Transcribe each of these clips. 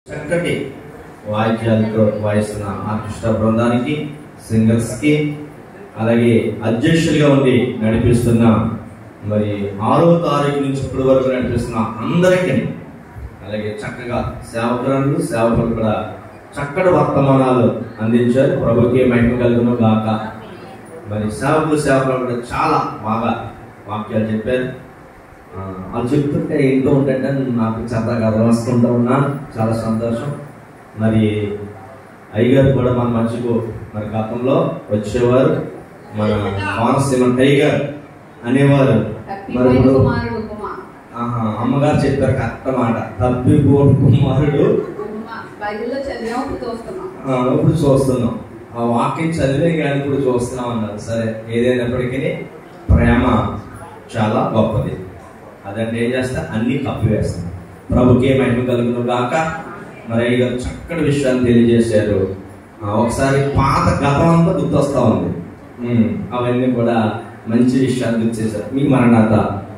చక్కటి వాయిద్యాలతో వాయిస్తున్న ఆర్కెస్ట్రా బృందానికి సింగర్స్ కి అలాగే అధ్యక్షులుగా ఉండి నడిపిస్తున్న మరి ఆరో తారీఖు నుంచి ఇప్పటి వరకు నడిపిస్తున్న అందరికీ అలాగే చక్కగా సేవకురాలు సేవకులు కూడా చక్కటి వర్తమానాలు అందించారు ప్రభుకి మహిమ కలుగును గాక మరి సేవకులు సేవకులు కూడా చాలా బాగా వాక్యాలు చెప్పారు ఆ, వాళ్ళు చెప్తుంటే ఏంటో ఉంటే నాకు సరదాగా అర్థం వస్తుంటా ఉన్నాను చాలా సంతోషం మరి అయ్యగారు కూడా మన మధ్యకు మరి గతంలో వచ్చేవారు మన కోనసీమ టైగర్ అనేవారు మరి తప్పిపోయిన ఇప్పుడు కుమారుడు ఉపమా ఆహా, అమ్మగారు చెప్పారు కరెక్ట్ మాట తప్పిపోడు కుమారుడు ఉపమా బైబిల్లో చదివాం ఇప్పుడు చూస్తున్నాం ఆ, ఇప్పుడు చూస్తున్నాం ఆ వాక్యం చదివే కానీ ఇప్పుడు చూస్తున్నాం అన్నారు సరే ఏదైనప్పటికీ ప్రేమ చాలా గొప్పది అదంటే ఏం చేస్తా అన్ని కప్పివేస్తాం ప్రభుకే మహిమ కలుగును గాక మరి ఇక చక్కటి విషయాన్ని తెలియజేశారు ఆ, ఒకసారి పాత గతం అంతా గుర్తొస్తా ఉంది ఉమ్, అవన్నీ కూడా మంచి విషయాన్ని గుర్తు చేశారు మీకు మరణాత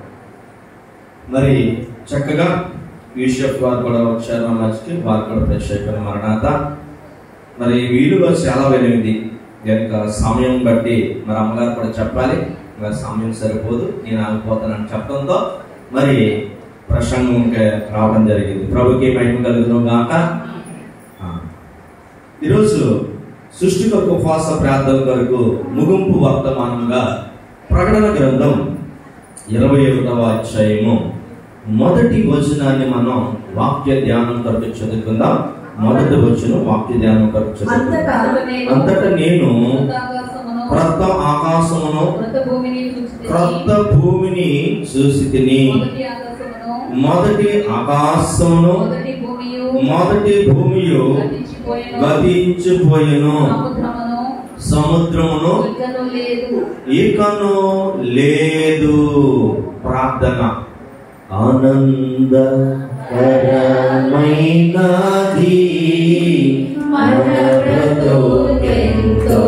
మరి చక్కగా యూషఫ్ వారు కూడా వచ్చారు మన మధ్యకి వారు కూడా ప్రత్యేకమైన మరణాత మరి వీలుగా చాలా వినింది కనుక సమయం బట్టి మరి అమ్మగారు కూడా చెప్పాలి మరి సమయం సరిపోదు నేను ఆగిపోతానని చెప్పడంతో మరి ప్రసంగంకి రావడం జరిగింది ప్రభుకి మహిమ కలుగును గాక ఆ. ఈరోజు సృష్టి కొరకు ఉపవాస ప్రార్థన కొరకు ముగింపు వర్తమానంగా ప్రకటన గ్రంథం ఇరవై ఒకటవ అధ్యాయము మొదటి వచనాన్ని మనం వాక్య ధ్యానం కొరకు చదువుకుందాం మొదటి వచనం వాక్య ధ్యానం కొరకు చదువుకుందాం అంతటా అంతటా నేను ఆకాశమును, క్రొత్త ఆకాశమును క్రొత్త భూమిని చూచితిని. క్రొత్త భూమిని చూసి తిని మొదటి ఆకాశమును, మొదటి ఆకాశమును మొదటి భూమియు మొదటి భూమియు గతించిపోయెను. గతించిపోయెను సముద్రమును సముద్రమును ఇకను లేదు ఇకను లేదు ప్రార్థన ఆనందకరమైనది మన బ్రతుకెంతో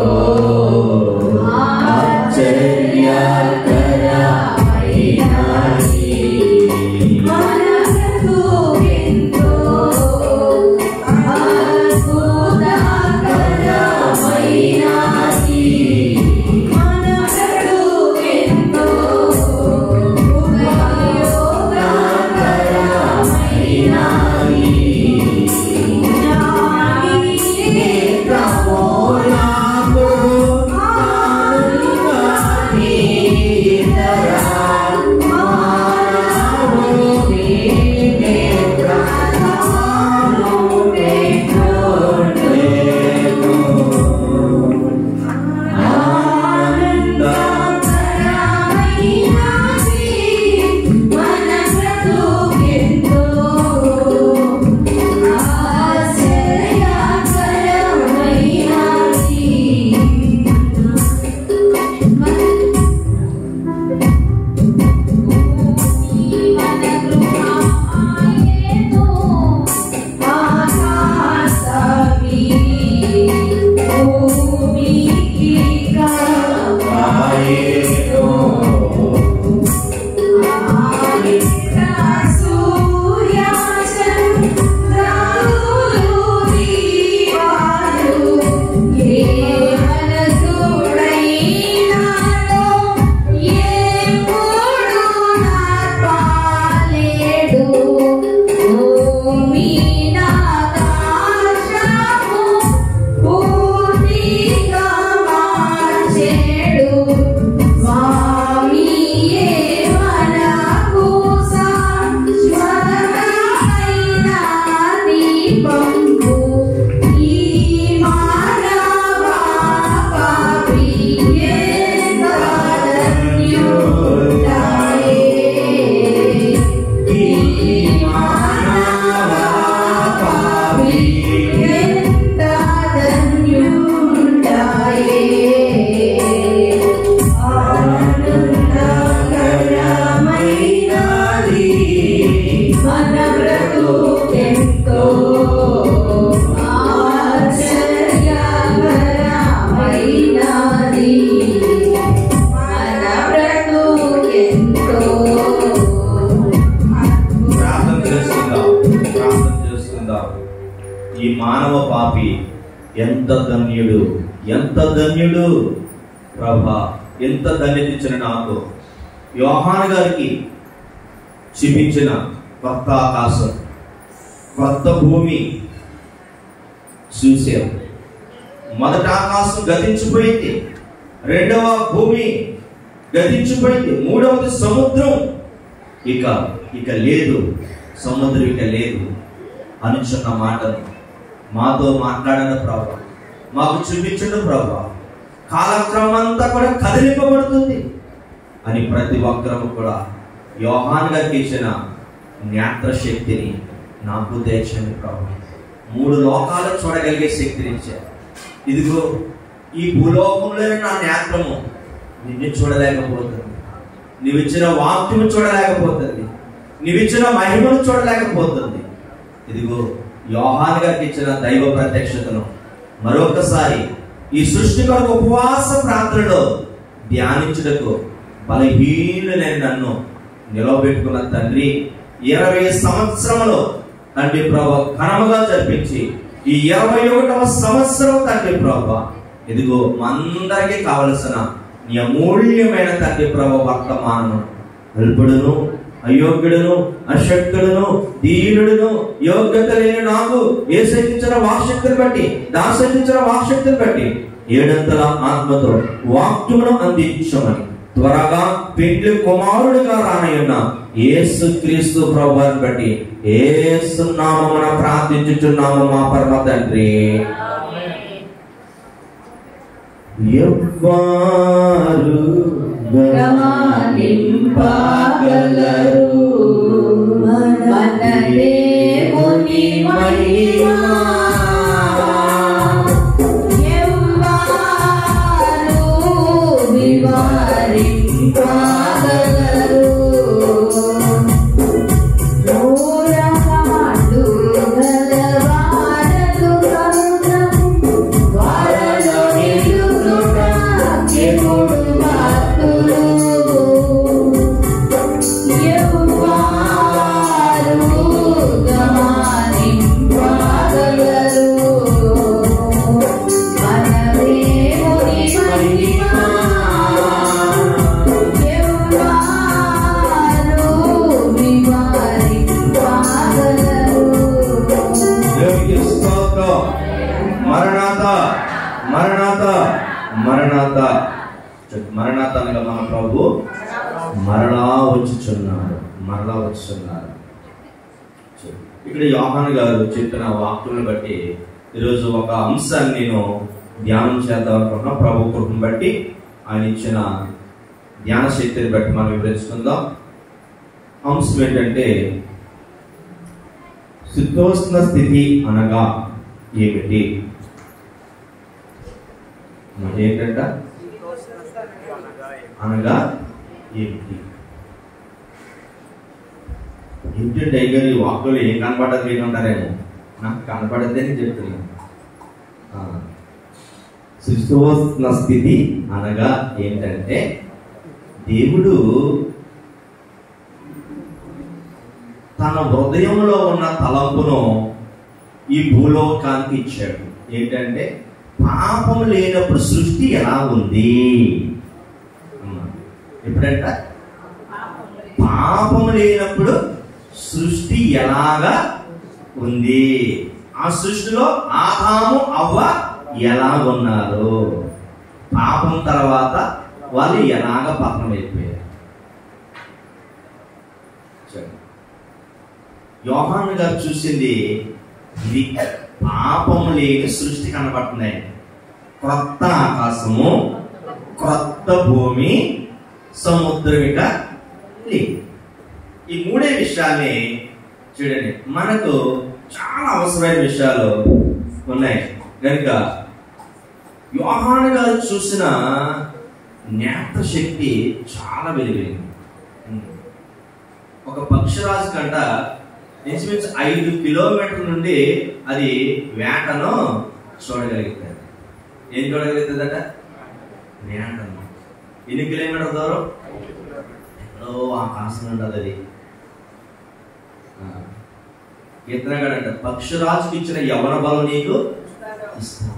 ఆశ్చర్యకరమైనది. మన బ్రతుకెంతో ఈ మానవ పాపి ఎంత ధన్యుడు ఎంత ధన్యుడు ప్రభా ఎంత ధన్యత ఇచ్చిన నాకు యోహాన్ గారికి చూపించిన కొత్త ఆకాశం కొత్త భూమి చూసాం మొదట ఆకాశం గతించిపోయింది రెండవ భూమి గతించిపోయింది మూడవది సముద్రం ఇక ఇక లేదు సముద్రం ఇక లేదు అనుచున్న మాటను మాతో మాట్లాడిన ప్రభా మాకు చూపించండి ప్రభా కాలక్రమం అంతా కూడా కదిలింపబడుతుంది అని ప్రతి ఒక్కరము కూడా యోహాన్ గారికి ఇచ్చిన నేత్ర శక్తిని నాకు తెచ్చండి ప్రభు మూడు లోకాలు చూడగలిగే శక్తిని ఇచ్చారు ఇదిగో ఈ భూలోకంలోనే నా నేత్రము నిన్ను చూడలేకపోతుంది నీవిచ్చిన వాక్యము చూడలేకపోతుంది నీవిచ్చిన మహిమను చూడలేకపోతుంది ఇదిగో యోహాన్ గారికి ఇచ్చిన దైవ ప్రత్యక్షతను మరొకసారి ఈ సృష్టి కొరకు ఉపవాస ప్రార్థనలో ధ్యానించుటకు బలహీనులైన నన్ను నిలవబెట్టుకున్న తండ్రి ఇరవై సంవత్సరములో తండ్రి ప్రభు ఘనముగా జరిపించి ఈ ఇరవై ఒకటవ సంవత్సరం తండ్రి ప్రభు ఇదిగో మందరికీ కావలసిన నీ అమూల్యమైన తండ్రి ప్రభు వర్తమానము అల్పుడును అయోగ్యుడును అశక్తుడును దీనుడును యోగ్యత లేని నాకు ఏ శక్తించిన వాక్శక్తిని బట్టి నా శక్తించిన వాక్శక్తిని బట్టి ఏడంతల ఆత్మతో వాక్యమును అందించమని త్వరగా పెండ్లి కుమారుడిగా రానయ్యున్న యేసు క్రీస్తు ప్రభువాన్ని బట్టి ఏసు నామమున ప్రార్థించుచున్నాము మా పరమ తండ్రి ఎవ్వారు గమనింపగలరు మన దేవుని మహిమా ఎవ్వారు వివరింపగలరు నూరకమండు గలవారలు కరుణము వారలో నిలుచుట ఎప్పుడు భక్తులు ఎవ్వారు గమనింపగలరు మన దేవుని మహిమా ఎవ్వారు వివరింపగలరు దేవునికి స్తోత్రం మరణాత మరణాత మరణాత మరణాత అనగా మన ప్రభు మరలా వచ్చుచున్నారు మరలా వచ్చుచున్నారు ఇక్కడ యోహాన్ గారు చెప్పిన వాక్కులను బట్టి ఈరోజు ఒక అంశాన్ని నేను ధ్యానం చేద్దాం అనుకుంటున్నా ప్రభు కృపను బట్టి ఆయన ఇచ్చిన ధ్యాన శక్తిని బట్టి మనం వివరించుకుందాం అంశం ఏంటంటే శీతోష్ణ స్థితి అనగా ఏమిటి మరి ఏంటంట అనగా ఏమిటి ఏంటంటే అయ్యారు ఈ వాక్కులు ఏం కనపడదు మీరు ఉంటారేమో నాకు కనపడద్దని చెప్తున్నాను ఆ, శీతోష్ణ స్థితి అనగా ఏంటంటే దేవుడు తన హృదయంలో ఉన్న తలంపును ఈ భూలోకానికి ఇచ్చాడు ఏంటంటే పాపం లేనప్పుడు సృష్టి ఎలా ఉంది అమ్మా. ఎప్పుడంట పాపం లేనప్పుడు సృష్టి ఎలాగా ఉంది ఆ సృష్టిలో ఆదాము అవ్వ ఎలా ఉన్నారు పాపం తర్వాత వాళ్ళు ఎలాగ పతనం అయిపోయారు చూడండి. యోహాన్ గారు చూసింది ఇది పాపం లేని సృష్టి కనబడుతున్నాయి క్రొత్త ఆకాశము క్రొత్త భూమి సముద్రం ఇక లేదు ఈ మూడే విషయాల్ని చూడండి మనకు చాలా అవసరమైన విషయాలు ఉన్నాయి కనుక యోహాన్ గారు చూసిన నేత్ర శక్తి చాలా వెలిగింది ఒక పక్షిరాజు కంట ఇంచుమించు ఐదు కిలోమీటర్ల నుండి అది వేటను చూడగలుగుతుంది ఏం చూడగలుగుతుందట వేటను ఎన్ని కిలోమీటర్ దూరం ఎక్కడో ఆకాశం ఉండదు అది ఆ. కీర్తనగాడు అంట పక్షురాజుకి ఇచ్చిన యవన బలం నీకు ఇస్తాను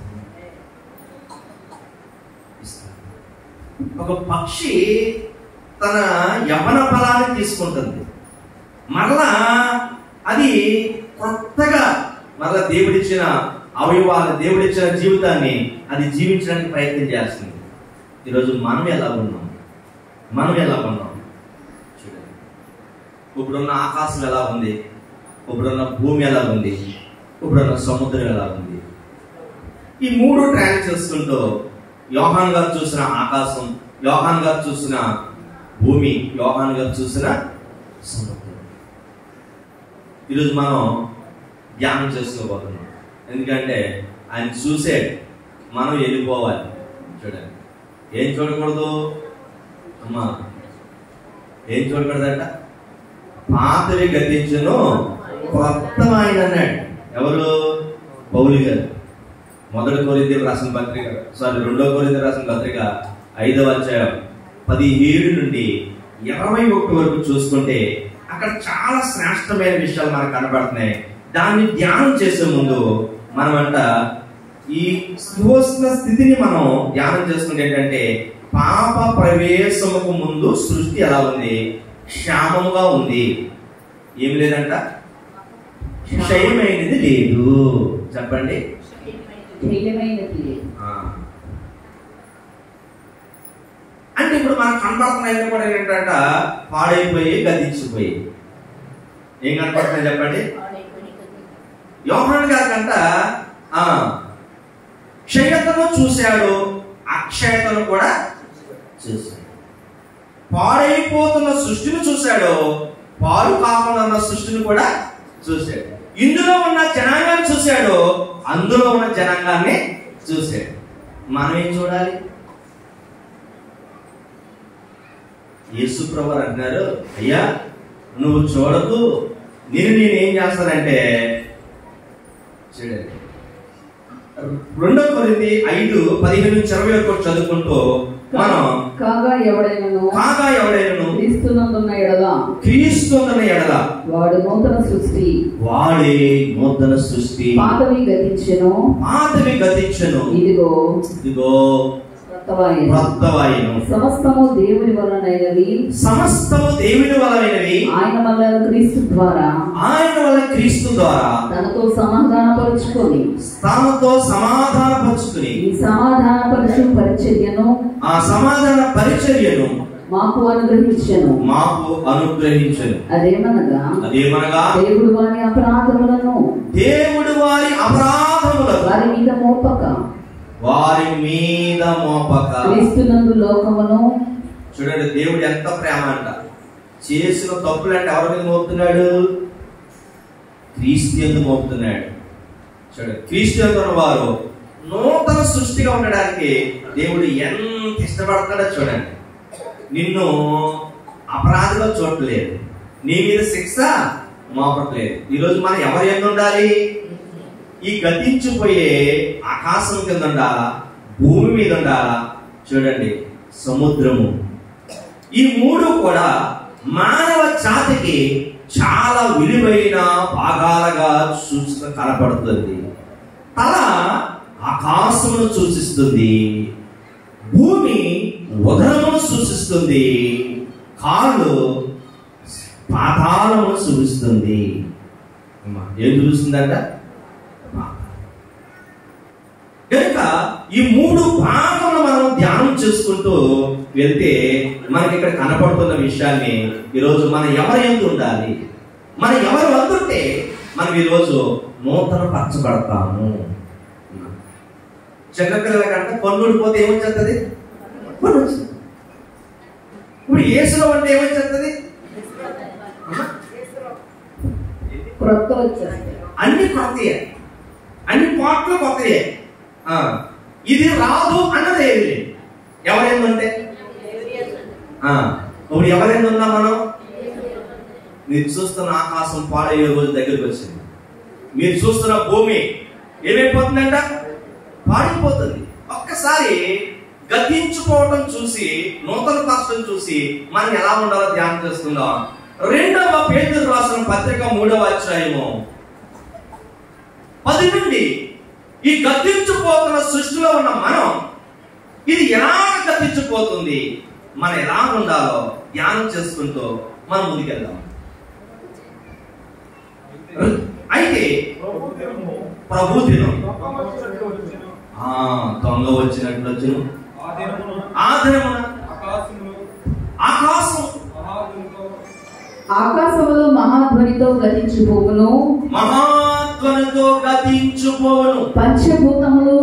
ఇస్తాను. ఒక పక్షి తన యవన బలాన్ని తీసుకుంటుంది మరలా అది కొత్తగా మరలా దేవుడిచ్చిన అవయవాలు దేవుడిచ్చిన జీవితాన్ని అది జీవించడానికి ప్రయత్నం చేస్తుంది ఈరోజు మనం ఎలా ఉన్నాం మనం ఎలా ఉన్నాం చూడండి ఇప్పుడున్న ఆకాశం ఎలా ఉంది ఇప్పుడున్న భూమి ఎలా ఉంది ఇప్పుడున్న సముద్రం ఎలా ఉంది ఈ మూడు ట్రాక్ చేసుకుంటూ యోహాన్ గారు చూసిన ఆకాశం యోహాన్ గారు చూసిన భూమి యోహాన్ గారు చూసిన సముద్రం ఈరోజు మనం ధ్యానం చేసుకోబోతున్నాం ఎందుకంటే ఆయన చూసే మనం వెళ్ళిపోవాలి చూడండి ఏం చూడకూడదు అమ్మా ఏం చూడకూడదట పాతవి గతించును కొత్త ఆయన అన్నాడు ఎవరు పౌలి గారు మొదటి కోరింది రాసిన పత్రిక సారీ రెండో కోరింది రాసిన పత్రిక ఐదవ అధ్యాయం పదిహేడు నుండి ఇరవై ఒకటి వరకు చూసుకుంటే అక్కడ చాలా శ్రేష్టమైన విషయాలు మనకు కనబడుతున్నాయి దాన్ని ధ్యానం చేసే ముందు మనమంట ఈ స్థూస్న స్థితిని మనం ధ్యానం చేసుకుంటే ఏంటంటే పాప ప్రవేశముకు ముందు సృష్టి ఎలా ఉంది క్షామముగా ఉంది ఏం లేదంట క్షయమైనది లేదు చెప్పండి ప్రియమైనది లేదు. ఆ. అంటే ఇప్పుడు మనకు కనపడుతున్నాయి కూడా ఏంటంట పాడైపోయి గతించిపోయి ఏం కనపడుతున్నాయి చెప్పండి యోహాన్ గారికంట ఆ క్షయతను చూశాడు అక్షయతను కూడా చూశాడు పాడైపోతున్న సృష్టిని చూశాడు పాడు కాకుండా ఉన్న సృష్టిని కూడా చూశాడు ఇందులో ఉన్న జనాంగాన్ని చూశాడు అందులో ఉన్న జనాంగాన్ని చూశాడు మనం ఏం చూడాలి యేసు ప్రభు అంటున్నారు అయ్యా నువ్వు చూడకు నేను నేనేం చేస్తానంటే చూడండి రెండో కొరింది ఐదు పదిహేను నుంచి ఇరవై ఒకటి చదువుకుంటూ మనం కాగా ఎవడైనను కాగా ఎవడైనను క్రీస్తునందున్న ఎడల క్రీస్తున్న ఎడల వాడు నూతన సృష్టి వాడే నూతన సృష్టి పాతవి గతించెను పాతవి గతించను ఇదిగో ఇదిగో క్రొత్తవాయెను. క్రొత్తవాయును సమస్తము దేవుని వలనైనవి సమస్తము దేవుని వలనైనవి ఆయన వల్ల క్రీస్తు ద్వారా ఆయన వల్ల క్రీస్తు ద్వారా తనతో సమాధానపరుచుకొని తనతో సమాధానపరుచుకుని ఈ సమాధానపరచు పరిచర్యను ఆ సమాధాన పరిచర్యను మాకు అనుగ్రహించెను మాకు అనుగ్రహించను అదేమనగా అదేమనగా దేవుడు వారి అపరాధములను దేవుడు వారి అపరాధములకు వారి మీద మోపక వారి మీద మోపక క్రీస్తునందు లోకమును చూడండి దేవుడు ఎంత ప్రేమ అంట చేసిన తప్పులు అంటే ఎవరి మీద మోపుతున్నాడు క్రీస్తు ఎందుకు మోపుతున్నాడు చూడండి క్రీస్తు ఎందున్న వారు నూతన సృష్టిగా ఉండడానికి దేవుడు ఎంత ఇష్టపడతాడో చూడండి నిన్ను అపరాధిగా చూడట్లేదు నీ మీద శిక్ష మోపట్లేదు ఈరోజు మనం ఎవరు ఎందు ఉండాలి ఈ గతించిపోయే ఆకాశం కింద ఉండాలా భూమి మీద ఉండాలా చూడండి సముద్రము ఈ మూడు కూడా మానవ జాతికి చాలా విలువైన భాగాలుగా సూచిత కనపడుతుంది తల ఆకాశమును సూచిస్తుంది భూమి ఉదరమును సూచిస్తుంది కాళ్ళు పాతాళమును సూచిస్తుంది అమ్మా, ఏం చూపిస్తుందంట కనుక ఈ మూడు భాగములు మనం ధ్యానం చేసుకుంటూ వెళ్తే మనకి ఇక్కడ కనపడుతున్న విషయాన్ని ఈరోజు మనం ఎవరి ఎందు ఉండాలి మనం ఎవరు వంతుంటే మనం ఈరోజు నూతన పరచబడతాము చిన్నపిల్లల కంటే పన్నుడు పోతే ఏమొచ్చేస్తుంది పన్ను వచ్చేస్తుంది. ఇప్పుడు ఏసులో అంటే ఏమొచ్చేస్తుంది క్రొత్త వచ్చేస్తాయి అన్ని కొత్తయే అన్ని పాటలు కొత్తయే ఆ, ఇది రాదు అన్నది ఏమి లేదు ఎవరైందంటే ఇప్పుడు ఎవరైనా ఉన్నా మనం మీరు చూస్తున్న ఆకాశం పాడయ్యే రోజు దగ్గరికి వచ్చింది మీరు చూస్తున్న భూమి ఏమైపోతుందంట పాడిపోతుంది ఒక్కసారి గతించుకోవటం చూసి నూతన పక్షం చూసి మనం ఎలా ఉండాలో ధ్యానం చేసుకుందాం రెండవ పేదలు రాసిన పత్రిక మూడవ అధ్యాయము పది నుండి ఈ గతించిపోతున్న సృష్టిలో ఉన్న మనం ఇది ఎలా గతించిపోతుంది మనం ఎలా ఉండాలో ధ్యానం చేసుకుంటూ మనం ముందుకెళ్దాం అయితే ప్రభు దినం ఆ దొంగ వచ్చినట్లు వచ్చును ఆ దినమున ఆకాశం ఆకాశములో మహాధ్వనితో గతించిపోవును మహాధ్వనితో గతించుకోను పంచభూతములు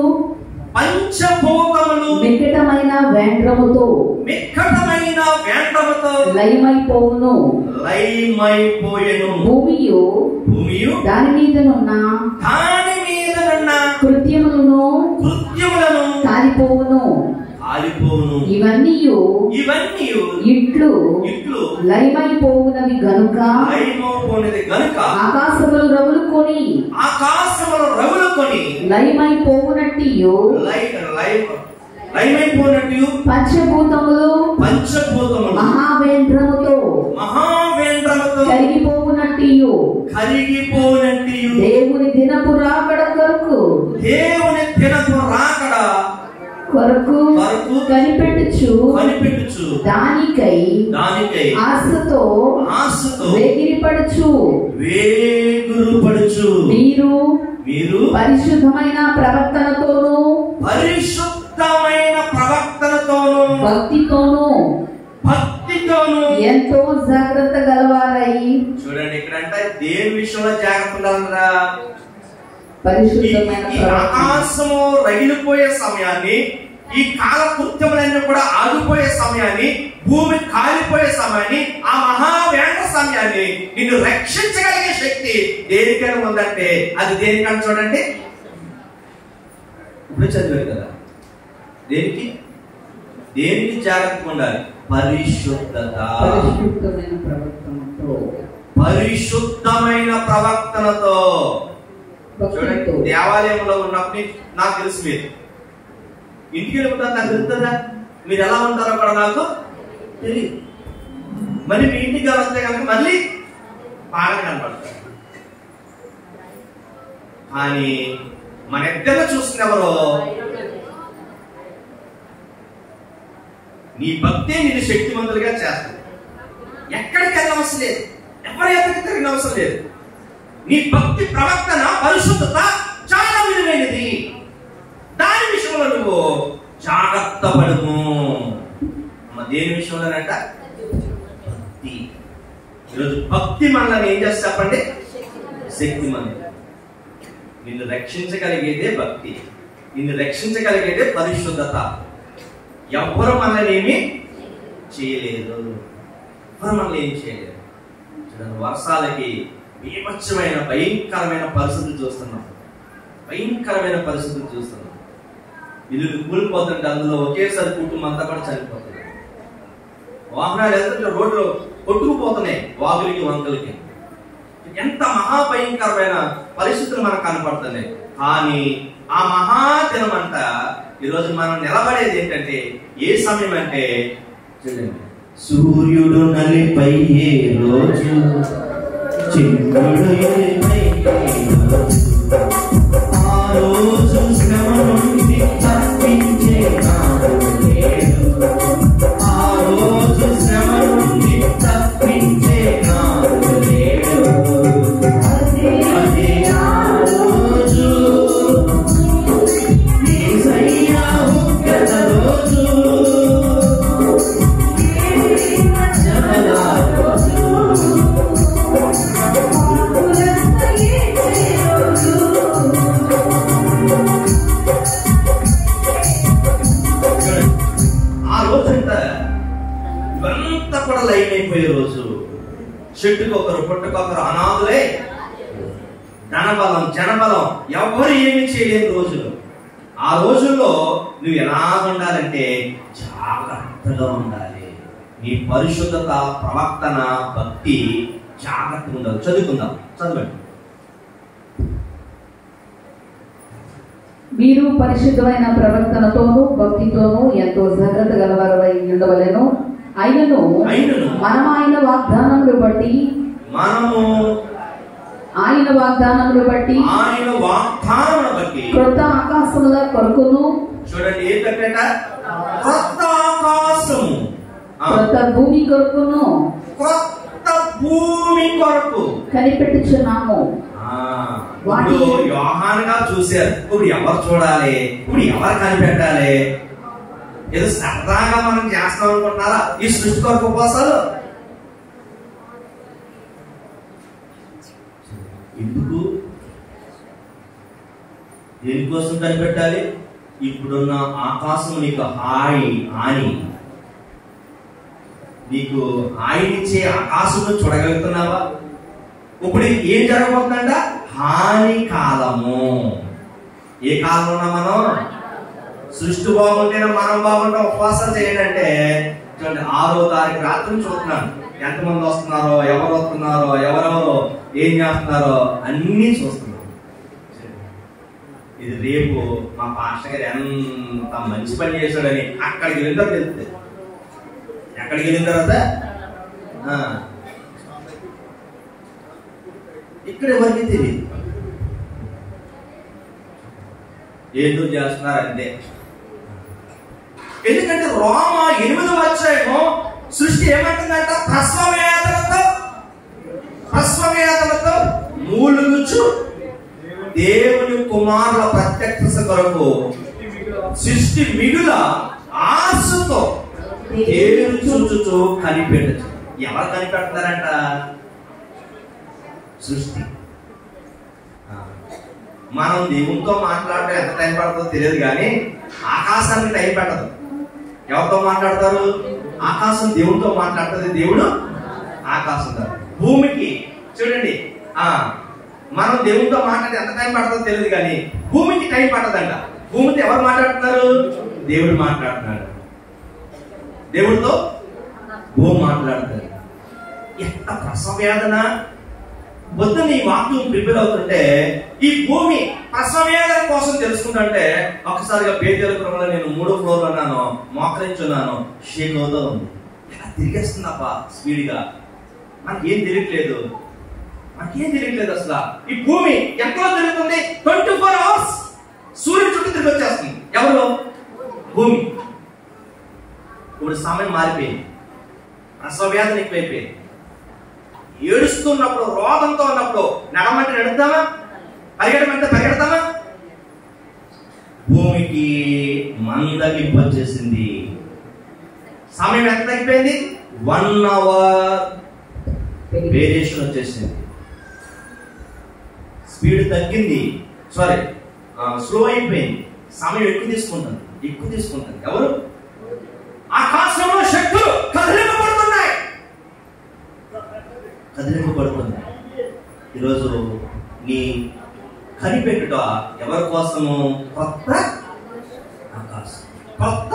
పంచభూతములు మిక్కటమైన వేంద్రముతో మిక్కటమైన వేండ్రముతో లయమైపోవును లయమైపోయెను భూమియు భూమియు దాని మీదనున్న దాని మీద ఉన్న కృత్యములను కృత్యములను కాలిపోవును కాలిపోవును ఇవన్నీ ఇవన్నీ ఇట్లు ఇట్లు లయమైపోవునవి గనుక లయమైపోయినది గనుక ఆకాశములు రగులుకొని ఆకాశములు రగులుకొని లయమైపోవునట్టియు లై లై లయమైపోయినట్టు పంచభూతములు పంచభూతములు మహావేంద్రముతో మహావేంద్రముతో కరిగిపోవునట్టియు కరిగిపోనట్టు దేవుని దినపు రాకడ కొరకు దేవుని దినపు రాకడ కొరకు వరకు కనిపెట్టుచు కనిపెట్టుచు దానికై దానికై ఆశతో ఆశతో వేగిరిపడుచు వేగురుపడుచు మీరు మీరు పరిశుద్ధమైన ప్రవర్తనతోనూ పరిశుద్ధమైన ప్రవర్తనతోను భక్తితోనూ భక్తితోను ఎంతో జాగ్రత్త గలవారై చూడండి ఇక్కడంటే దేని విషయంలో జాగ్రత్త ఉండాలరా ఈ పరిశుద్ధమైన ఈ ప్రవర్తన ఆకాశము రగిలిపోయే సమయాన్ని ఈ కాల కృత్యములన్నీ కూడా ఆగిపోయే సమయాన్ని భూమి కాలిపోయే సమయాన్ని ఆ మహావేంట సమయాన్ని నిన్ను రక్షించగలిగే శక్తి దేనికైనా ఉందంటే అది దేనికని చూడండి ఇప్పుడు చదివారు కదా దేనికి దేనికి జాగ్రత్తగా ఉండాలి పరిశుద్ధత పరిశుద్ధమైన ప్రవర్తనతో పరిశుద్ధమైన ప్రవర్తనతో చూడండి భక్తితో దేవాలయంలో ఉన్నప్పుడు నాకు తెలుసు మీరు ఇంటికి వెళ్ళిపోతారు నాకు తెలుస్తుందా మీరు ఎలా ఉంటారో కూడా నాకు తెలియదు మరి మీ ఇంటికి వస్తే కనుక మళ్ళీ బాగా కనపడతారు కానీ మన ఇద్దరు చూసిన ఎవరో నీ భక్తే నిన్ను శక్తివంతులుగా చేస్తుంది ఎక్కడికి వెళ్ళవలసిన లేదు ఎవరి ఎక్కడికి తిరిగిన అవసరం లేదు నీ భక్తి ప్రవర్తన పరిశుద్ధత చాలా విలువైనది దాని విషయంలో నువ్వు జాగ్రత్త పడుము అమ్మ దేని విషయంలోనంట భక్తి ఈరోజు భక్తి మనల్ని ఏం చేస్తా చెప్పండి శక్తి మన నిన్ను రక్షించగలిగేదే భక్తి నిన్ను రక్షించగలిగేదే పరిశుద్ధత ఎవ్వరు మనల్ని ఏమి చేయలేదు ఎవ్వరు మనల్ని ఏం చేయలేదు చూడండి వర్షాలకి బీభత్సమైన భయంకరమైన పరిస్థితులు చూస్తున్నాం భయంకరమైన పరిస్థితులు చూస్తున్నాం ఇల్లు కూలిపోతుంటే అందులో ఒకేసారి కుటుంబం అంతా కూడా చనిపోతుంది వాహనాలు వెళ్తుంటే రోడ్లు కొట్టుకుపోతున్నాయి వాగులకి వంకలకి ఎంత మహాభయంకరమైన పరిస్థితులు మనకు కనపడుతున్నాయి కానీ ఆ మహాదినం అంట ఈరోజు మనం నిలబడేది ఏంటంటే ఏ సమయం అంటే చూడండి సూర్యుడు నలిపై ఏ రోజు చంద్రుడు ఎలిపై ఏ రోజు. ఆ రోజు శ్రమ నుండి తప్పించే నాడు లేడు. ఆ రోజు శ్రమ నుండి తప్పించే నాడు లేడు. అదే ఆ రోజు యేసయ్య ఉగ్రత రోజు. జనల రోజు. ఆ రోజు అంట ఇవంతా కూడా లైన్ అయిపోయే రోజు చెట్టుకు ఒకరు పుట్టుకొకరు అనాథులే ధనబలం జనబలం ఎవరు ఏమి చేయలేని రోజులు ఆ రోజుల్లో నువ్వు ఎలా ఉండాలంటే జాగ్రత్తగా ఉండాలి నీ పరిశుద్ధత ప్రవర్తన భక్తి జాగ్రత్తగా ఉండాలి చదువుకుందాం చదవండి మీరు పరిశుద్ధమైన ప్రవర్తనతోనూ భక్తితోనూ ఎంతో జాగ్రత్త గలవారై ఉండవలెను అయినను అయినను మనం ఆయన వాగ్దానములు బట్టి మనము ఆయన వాగ్దానములు బట్టి ఆయన వాగ్దానం బట్టి క్రొత్త ఆకాశముల కొరకును చూడండి ఏంటంట కొత్త ఆకాశము ఆ, క్రొత్త భూమి కొరకును కొత్త భూమి కొరకు కనిపెట్టుచున్నాము ఆ, ఇప్పుడు యోహానుగా చూశారు ఇప్పుడు ఎవరు చూడాలి ఇప్పుడు ఎవరు కనిపెట్టాలి ఏదో సరదాగా మనం చేస్తాం అనుకుంటున్నారా ఈ సృష్టి కొరకు ఉపవాసాలు ఎందుకు దేనికోసం కనిపెట్టాలి ఇప్పుడున్న ఆకాశం నీకు హాయి హాని నీకు హాయినిచ్చే ఆకాశం చూడగలుగుతున్నావా ఇప్పుడు ఏం జరగబోతుందంట హాని కాలము ఏ కాలంలో ఉన్నాం మనం సృష్టి బాగుంటేనే మనం బాగుంటాం ఉపవాసాలు చేయండి అంటే చూడండి ఆరో తారీఖు రాత్రి చూస్తున్నాను ఎంతమంది వస్తున్నారో ఎవరు వస్తున్నారో ఎవరెవరో ఏం చేస్తున్నారో అన్నీ చూస్తున్నాం ఇది రేపు మా పాస్టర్ గారు ఎంత మంచి పని చేశాడని అక్కడికి వెళ్ళిన తర్వాత తెలుస్తుంది ఎక్కడికి వెళ్ళిన తర్వాత ఆ, ఇక్కడ ఎవరికి తెలియదు ఏంటో చేస్తున్నారు అంతే ఎందుకంటే రోమ ఎనిమిది వచ్చాయేమో సృష్టి ఏమంటుందంట ప్రస్వవేదనతో ప్రస్వవేదనతో మూలుగుచు దేవుని కుమారుల ప్రత్యక్ష కొరకు సృష్టి మిగుల ఆశతో తేరు చూచుచు కనిపెట్టచ్చు ఎవరు కనిపెడతారంట సృష్టి ఆ. మనం దేవునితో మాట్లాడటం ఎంత టైం పడుతుందో తెలియదు కానీ ఆకాశానికి టైం పెట్టదు ఎవరితో మాట్లాడతారు ఆకాశం దేవునితో మాట్లాడుతుంది దేవుడు ఆకాశంతో భూమికి చూడండి ఆ మనం దేవునితో మాట్లాడి ఎంత టైం పడుతుందో తెలియదు కానీ భూమికి టైం పట్టదంట భూమితో ఎవరు మాట్లాడుతున్నారు దేవుడు మాట్లాడుతున్నాడు దేవుడితో భూమి మాట్లాడుతుంది ఎంత ప్రసవేదన పొద్దున్న ఈ వాక్యం ప్రిపేర్ అవుతుంటే ఈ భూమి ప్రసవేదన కోసం తెలుసుకుంటుంటే ఒకసారిగా పేదల నేను మూడో ఫ్లోర్ ఉన్నాను మోకరించున్నాను షేక్ అవుతూ ఉంది ఇలా తిరిగేస్తుందప్ప స్పీడ్ గా మనకేం తెలియట్లేదు మనకేం తెలియట్లేదు అసలు ఈ భూమి ఎక్కడ తిరుగుతుంది ట్వంటీ ఫోర్ అవర్స్ సూర్యుడు చుట్టూ తిరిగి వచ్చేస్తుంది ఎవరు భూమి ఇప్పుడు సమయం మారిపోయింది ప్రసవేదన ఎక్కువైపోయింది ఏడుస్తున్నప్పుడు రోగంతో ఉన్నప్పుడు నడమంటే నడుద్దామా పరిగెడమంటే పరిగెడతామా భూమికి మందగింపు వచ్చేసింది సమయం ఎంత తగ్గిపోయింది వన్ అవర్ వేరియేషన్ వచ్చేసింది స్పీడ్ తగ్గింది సారీ స్లో అయిపోయింది సమయం ఎక్కువ తీసుకుంటుంది ఎక్కువ తీసుకుంటుంది ఎవరు ఆకాశంలో శక్తులు కదిలింపబడుతున్నాయి కదిలింపబడుతుంది ఈరోజు నీ కనిపెట్టుట ఎవరి కోసము కొత్త ఆకాశం కొత్త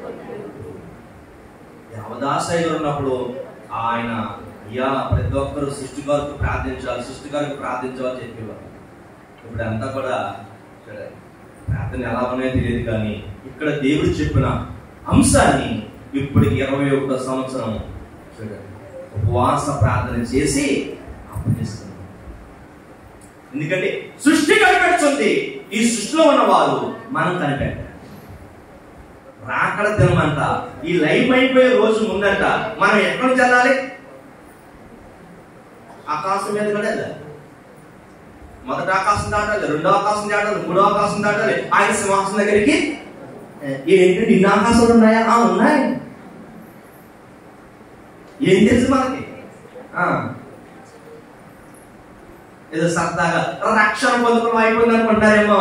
అవదాశైలు ఉన్నప్పుడు ఆయన అయ్యా ప్రతి ఒక్కరు సృష్టిగారికి ప్రార్థించాలి సృష్టిగారికి ప్రార్థించాలని చెప్పేవారు ఇప్పుడు అంతా కూడా చూడండి, ప్రార్థన ఎలా ఉన్నాయో తెలియదు కానీ ఇక్కడ దేవుడు చెప్పిన అంశాన్ని ఇప్పటికి ఇరవై ఒకటో సంవత్సరం చూడండి ఉపవాస ప్రార్థన చేసి అప్పగిస్తున్నాం ఎందుకంటే సృష్టి కనిపెడుతుంది ఈ సృష్టిలో ఉన్న వారు మనం కనిపెట్టాలి రాకడ దినమంట ఈ లైఫ్ అయిపోయే రోజు ముందంట మనం ఎక్కడ నుంచి వెళ్ళాలి ఆకాశం మీద కూడా వెళ్ళాలి మొదటి ఆకాశం దాటాలి రెండో ఆకాశం దాటాలి మూడో ఆకాశం దాటాలి ఆయన సింహాసనం దగ్గరికి ఏ, ఏంటి ఇన్ని ఆకాశాలు ఉన్నాయా ఆ ఉన్నాయి ఏం తెలుసు మనకి ఆ. ఏదో సరదాగా రక్షణ పొందుకుని అయిపోయింది అనుకుంటారేమో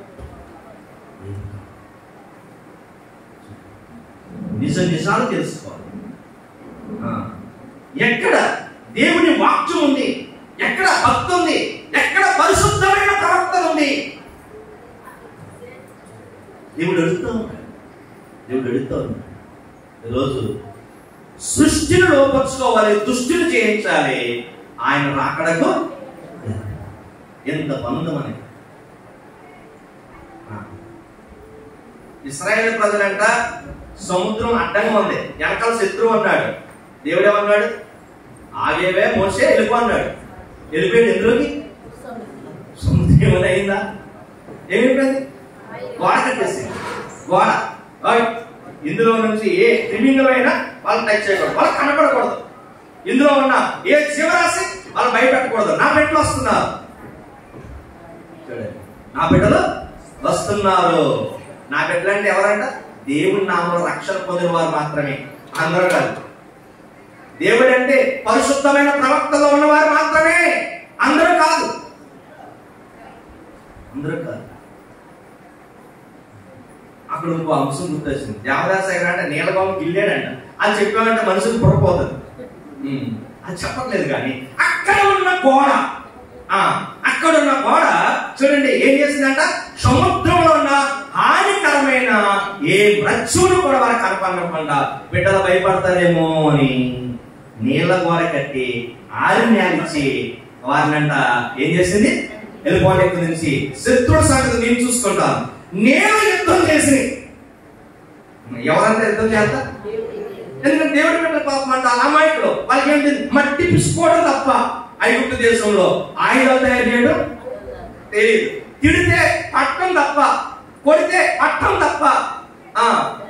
నిజ నిజాలు తెలుసుకోవాలి ఆ. ఎక్కడ దేవుని వాక్యం ఉంది ఎక్కడ భక్తి ఉంది ఎక్కడ పరిశుద్ధమైన ప్రవర్తన ఉంది దేవుడు అడుగుతూ ఉంటాడు దేవుడు అడుగుతూ ఉంటాడు ఈరోజు సృష్టిని లోపరుచుకోవాలి దుష్టిని చేయించాలి ఆయన రాకడకు ఎంత పనుంది మనకి ఆ. ఇస్రాయేల్ ప్రజలంట సముద్రం అడ్డంగా ఉంది వెనకాల శత్రువు అన్నాడు దేవుడు ఏమన్నాడు ఆగేవే మోసే వెళ్ళిపో అన్నాడు వెళ్ళిపోయాడు ఎందులోకి ఏమైనా అయిందా ఏమైపోయింది గోడ కట్టేసింది గోడ ఓయ్, ఇందులో నుంచి ఏ క్రిమినలైనా వాళ్ళు టచ్ చేయకూడదు వాళ్ళు కనపడకూడదు ఇందులో ఉన్న ఏ జీవరాశి వాళ్ళు భయపెట్టకూడదు నా బిడ్డలు వస్తున్నారు చూడండి నా బిడ్డలు వస్తున్నారు నా బిడ్డలు అంటే ఎవరంట దేవుని నామంలో రక్షణ పొందిన వారు మాత్రమే అందరూ కాదు దేవుడు అంటే పరిశుద్ధమైన ప్రవక్తలో ఉన్నవారు మాత్రమే అందరూ కాదు అందరూ కాదు అక్కడ ఇంకో అంశం గుర్తొచ్చింది దేవదాస అంటే నీలబాబు గిల్లాడంట అది చెప్పామంటే మనసుకు పొరపోతుంది ఉమ్, అది చెప్పట్లేదు కానీ అక్కడ ఉన్న గోడ ఆ అక్కడ ఉన్న గోడ చూడండి ఏం చేసిందంట సముద్రంలో ఉన్న హానికరమైన ఏ మృత్యువును కూడా వారికి కనపడకుండా బిడ్డలు భయపడతారేమో అని నీళ్ళ గోడ కట్టి ఆరిన్యాలిచ్చి వారినంట ఏం చేసింది వెళ్ళిపోవడం ఇక్కడి నుంచి శత్రుడు సంగతి నేను చూసుకుంటాను నేను యుద్ధం చేసి ఎవరంతా యుద్ధం చేస్తా ఎందుకంటే దేవుడి బిడ్డ పాపం అంట అమాయకులు వాళ్ళకి ఏంటి మట్టి పిసుకోవడం తప్ప ఐగుప్తు దేశంలో ఆయుధాలు తయారు చేయడం తెలియదు తిడితే పట్టం తప్ప కొడితే పట్టం తప్ప ఆ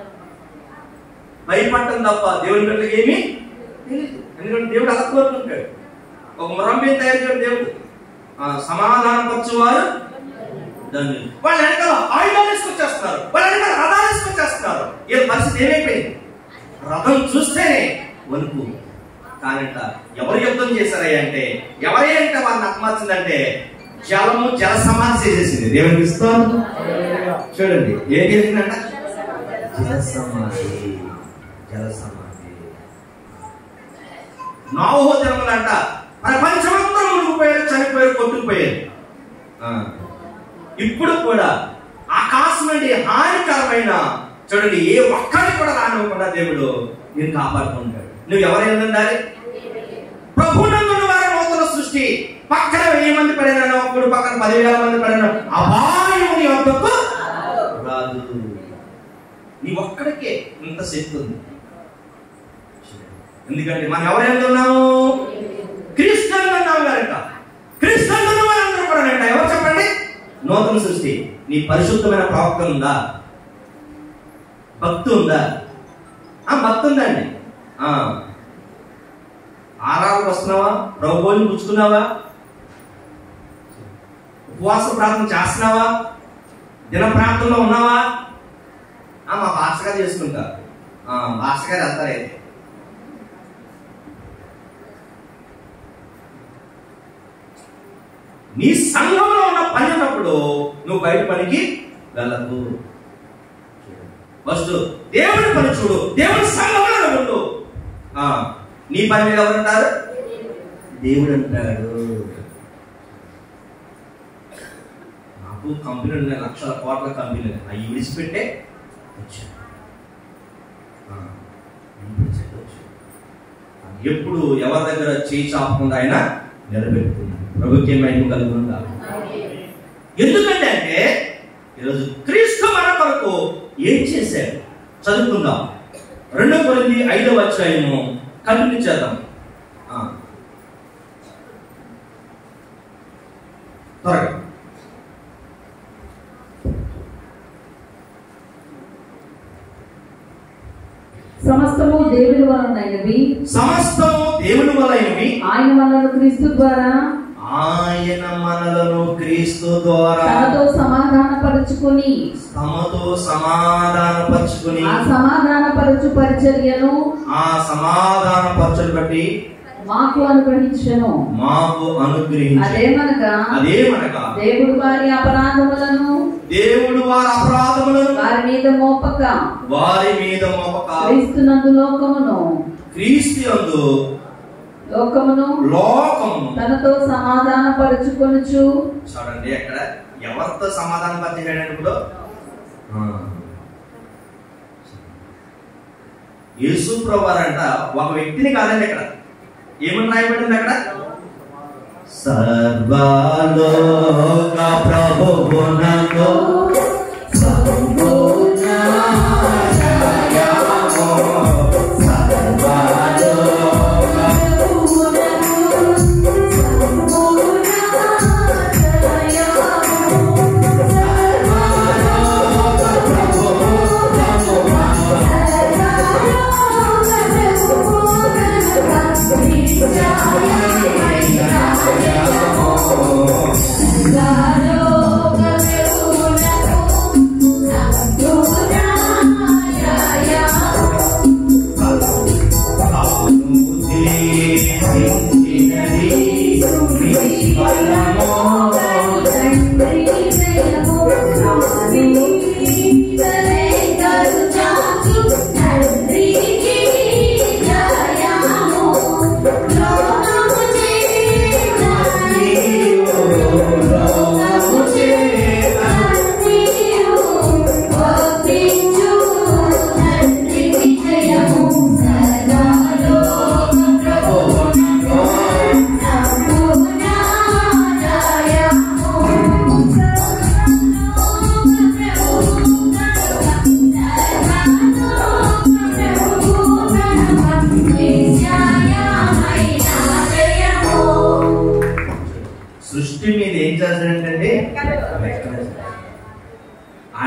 భయపడటం తప్ప దేవుడి బిడ్డలకి ఏమీ తెలియదు ఎందుకంటే దేవుడు అలా కోరుకుంటాడు ఒక మురంబిని తయారు చేయడం దేవుడు ఆ, సమాధానపరచువారు దాన్ని వాళ్ళ వెనకాల ఆయుధాలు తీసుకొచ్చేస్తున్నారు వాళ్ళ వెనకాల రథాలు తీసుకొచ్చేస్తున్నారు వీళ్ళ పరిస్థితి ఏమైపోయింది రథం చూస్తేనే వణుకు కానంట ఎవరు యుద్ధం చేశారయ్య అంటే ఎవరే అంటే వారిని అపమార్చిందంటే జలము జల సమాధి చేసేసింది దేవునికి ఇస్తాను చూడండి ఏం చేసిందంట జల సమాధి జల సమాధి నావో దినములంట ప్రపంచమంతా మునిగిపోయారు చనిపోయారు కొట్టుకుపోయారు ఆ. ఇప్పుడు కూడా ఆకాశం నుండి హానికరమైన చూడండి ఏ ఒక్కరికి కూడా రానివ్వకుండా దేవుడు నేను కాపాడుతూ ఉంటాడు నువ్వు ఎవరైనా ఉండాలి ప్రభునందున్న వారి నూతన సృష్టి పక్కన వెయ్యి మంది పడిన ఒకడు పక్కన పదివేల మంది పడిన అపాయం నీ వద్దకు రాదు నీ ఒక్కడికే ఇంత శక్తి ఉంది ఎందుకంటే మనం ఎవరైనా ఉన్నాము క్రీస్తులు ఉన్నాము కనుక క్రీస్తులు ఉన్న వారందరూ కూడా అంట ఎవరు చెప్పండి నూతన సృష్టి నీ పరిశుద్ధమైన ప్రవక్త ఉందా భక్తి ఉందా ఆ భక్తి ఉందండి ఆ ఆరాలకు వస్తున్నావా ప్రభుని పుచ్చుకున్నావా ఉపవాస ప్రార్థన చేస్తున్నావా దిన ప్రార్థనలో ఉన్నావా ఆ, మా భాష గారు చేసుకుంటా ఆ, భాష గారు వెళ్తారైతే నీ సంఘంలో ఉన్న పని ఉన్నప్పుడు నువ్వు బయట పనికి వెళ్ళకు ఫస్ట్ దేవుడి పని చూడు దేవుడి సంఘంలో నువ్వు ఉండు ఆ, నీ పని మీద ఎవరు అంటారు దేవుడు అంటాడు నాకు కంపెనీ ఉన్నాయి లక్షల కోట్ల కంపెనీలు అవి విడిచిపెట్టే వచ్చాను ఆ, విడిచిపెట్టి వచ్చాను. ఎప్పుడు ఎవరి దగ్గర చేయి చాపకుండా ఆయన నిలబెట్టుకున్నాడు ప్రభుత్వం మహిమ కలుగుతుందా ఎందుకంటే అంటే ఈరోజు క్రీస్తు మన కొరకు ఏం చేశాడు చదువుకుందాం రెండో కొరింది ఐదవ అధ్యాయము కంటిన్యూ చేద్దాం ఆ. త్వరగా సమస్తము దేవుని వలనైనవి సమస్తము దేవుని వలైనవి ఆయన వలన క్రీస్తు ద్వారా ఆయన మనలను క్రీస్తు ద్వారా తనతో సమాధాన పరుచుకొని తమతో సమాధానపరుచుకుని ఆ సమాధాన పరచు పరిచర్యను ఆ సమాధాన పరచులు బట్టి మాకు అనుగ్రహించను మాకు అనుగ్రహించి అదేమనగా అదేమనగా దేవుడు వారి అపరాధములను దేవుడు వారి అపరాధములను వారి మీద మోపక వారి మీద మోపక క్రీస్తునందు లోకమును క్రీస్తు యందు లోకమును లోకము తనతో సమాధాన పరుచుకొనుచు చూడండి అక్కడ ఎవరితో సమాధానం పరిచయం ఇప్పుడు యేసు ప్రభువారంట ఒక వ్యక్తిని కాదండి ఇక్కడ ఏమని రాయబడింది అక్కడ సర్వలోక ప్రభువునకు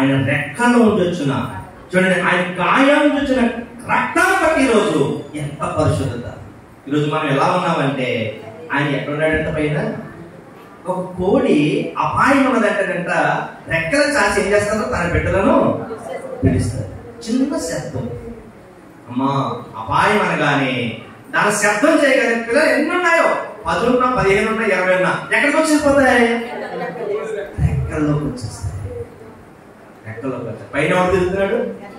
ఆయన రెక్కల్లో ఉండొచ్చున చూడండి ఆయన గాయం వచ్చిన రక్తాన్ని బట్టి ఈరోజు ఎంత పరిశుద్ధత ఈరోజు మనం ఎలా ఉన్నామంటే ఆయన ఎక్కడున్నాడంట పైన ఒక కోడి అపాయం ఉన్నదంటేనంట రెక్కలు చాచి ఏం చేస్తారో తన బిడ్డలను పిలుస్తారు చిన్న శబ్దం అమ్మా అపాయం అనగానే దాని శబ్దం చేయగలిగే పిల్లలు ఎన్ని ఉన్నాయో పది ఉన్నా పదిహేను ఉన్నా ఇరవై ఉన్నా ఎక్కడికి వచ్చేసిపోతాయి రెక్కల్లోకి వచ్చేస్తాయి రెక్కల్లోకి వచ్చాయి పైన ఎవరు తిరుగుతున్నాడు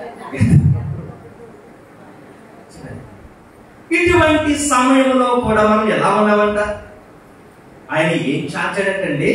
ఇటువంటి సమయంలో కూడా మనం ఎలా ఉన్నామంట ఆయన ఏం చాచాడటండి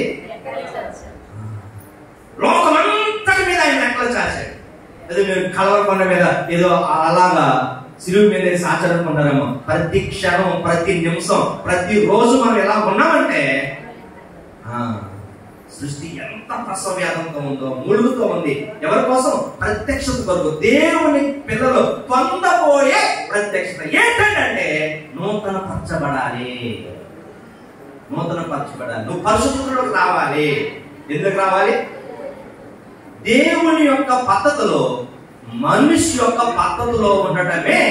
లోకమంతటి మీద ఆయన రెక్కలు చాచాడు అదే మీరు కలవరకొండ మీద ఏదో అలాగా సిలువు మీద వేసి ఆచరణకుంటారేమో ప్రతి క్షణం ప్రతి నిమిషం ప్రతి రోజు మనం ఎలా ఉన్నామంటే ఆ, సృష్టి ఎంత ప్రసవ్యాధంతో ఉందో ముಳುగుతో ఉంది ఎవరి కోసం ప్రత్యక్షత కొరకు దేవుని పిల్లలు పొందబోయే ప్రత్యక్షత ఏంటంటే నూతన పరచబడాలి నూతన పరచబడాలి నువ్వు పరిశుద్ధులకు రావాలి ఎందుకు రావాలి దేవుని యొక్క పద్ధతిలో మనిషి యొక్క పద్ధతిలో ఉండటమే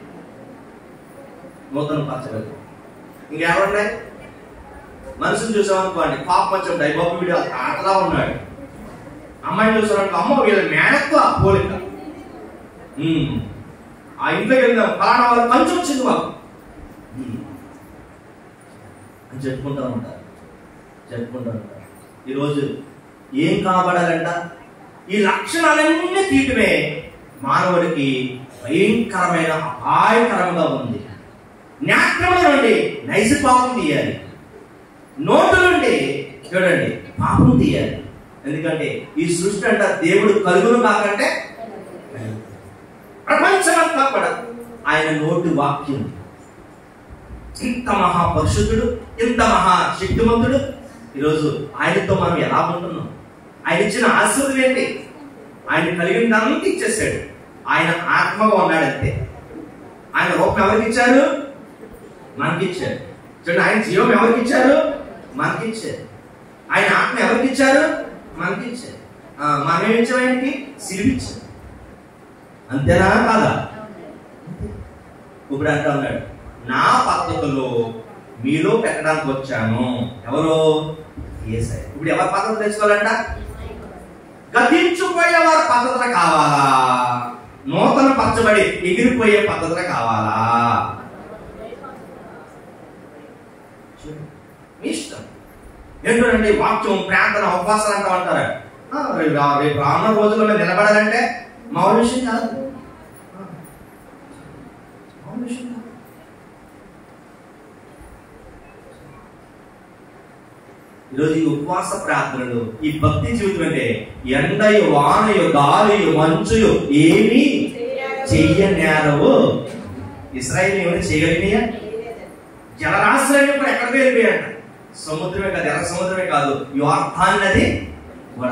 నూతన పరచగలదు ఇంకెవరున్నాయి మనిషిని చూసామనుకోండి పాపం వచ్చాడు బాబు వీడు తాతలా ఉన్నాడు అమ్మాయిని చూసామనుకో అమ్మ వీళ్ళ మేనత్వ పోలిక ఉమ్. ఆ ఇంట్లోకి వెళ్దాం ఫలానా వాళ్ళ పంచి వచ్చింది మాకు ఉమ్. అని చెప్పుకుంటూ ఉంటారు చెప్పుకుంటూ ఉంటారు ఈరోజు ఏం కాబడాలంట ఈ లక్షణాలన్నీ తీయటమే మానవుడికి భయంకరమైన అపాయకరంగా ఉంది జ్ఞాపకంలో నుండి నైజ పాపం తీయాలి నోటు నుండి చూడండి పాపం తీయాలి ఎందుకంటే ఈ సృష్టి అంట దేవుడు కలుగును కాకంటే ప్రపంచమంతా కూడా ఆయన నోటి వాక్యం ఇంత మహా పరిశుద్ధుడు ఇంత మహా శక్తివంతుడు ఈరోజు ఆయనతో మనం ఎలా ఉంటున్నాం ఆయన ఇచ్చిన ఆశీర్వదం ఏంటి ఆయన కలిగినంత ఇచ్చేసాడు ఆయన ఆత్మగా ఉన్నాడంతే ఆయన రూపం ఎవరికి ఇచ్చారు మనకి ఇచ్చారు చూడండి ఆయన జీవం ఎవరికి ఇచ్చారు మనకి ఇచ్చారు ఆయన ఆత్మ ఎవరికి ఇచ్చారు మనకి ఇచ్చారు ఆ, మనం ఏమి ఇచ్చాం ఆయనకి సిలిపిచ్చాం అంతేనా కాదా ఇప్పుడు అంటా ఉన్నాడు నా పద్ధతులు మీలో పెట్టడానికి వచ్చాను ఎవరు ఏసై ఇప్పుడు ఎవరి పద్ధతి తెచ్చుకోవాలంట గతించిపోయే వారి పద్ధతులు కావాలా నూతన పరచబడి ఎగిరిపోయే పద్ధతులు కావాలా చూడు, మీ ఇష్టం ఏంటంటే వాక్యం ప్రార్థన ఉపవాసాలు అంటూ అంటారు ఆ, రేపు రా- రేపు రానున్న రోజుల్లో నిలబడాలంటే మా విషయం కాదు ఆ, మా విషయం కాదు ఈరోజు ఈ ఉపవాస ప్రార్థనలు ఈ భక్తి జీవితం అంటే ఎండయు వానయు గాలియు మంచుయు ఏమీ చెయ్యనేరవు ఇస్రాయిల్ ఏమైనా చేయగలిగినాయా జలరాశులన్నీ కూడా ఎక్కడికి వెళ్ళిపోయాయంట సముద్రమే కాదు ఎర్ర సముద్రమే కాదు యోర్ధాన్ నది కూడా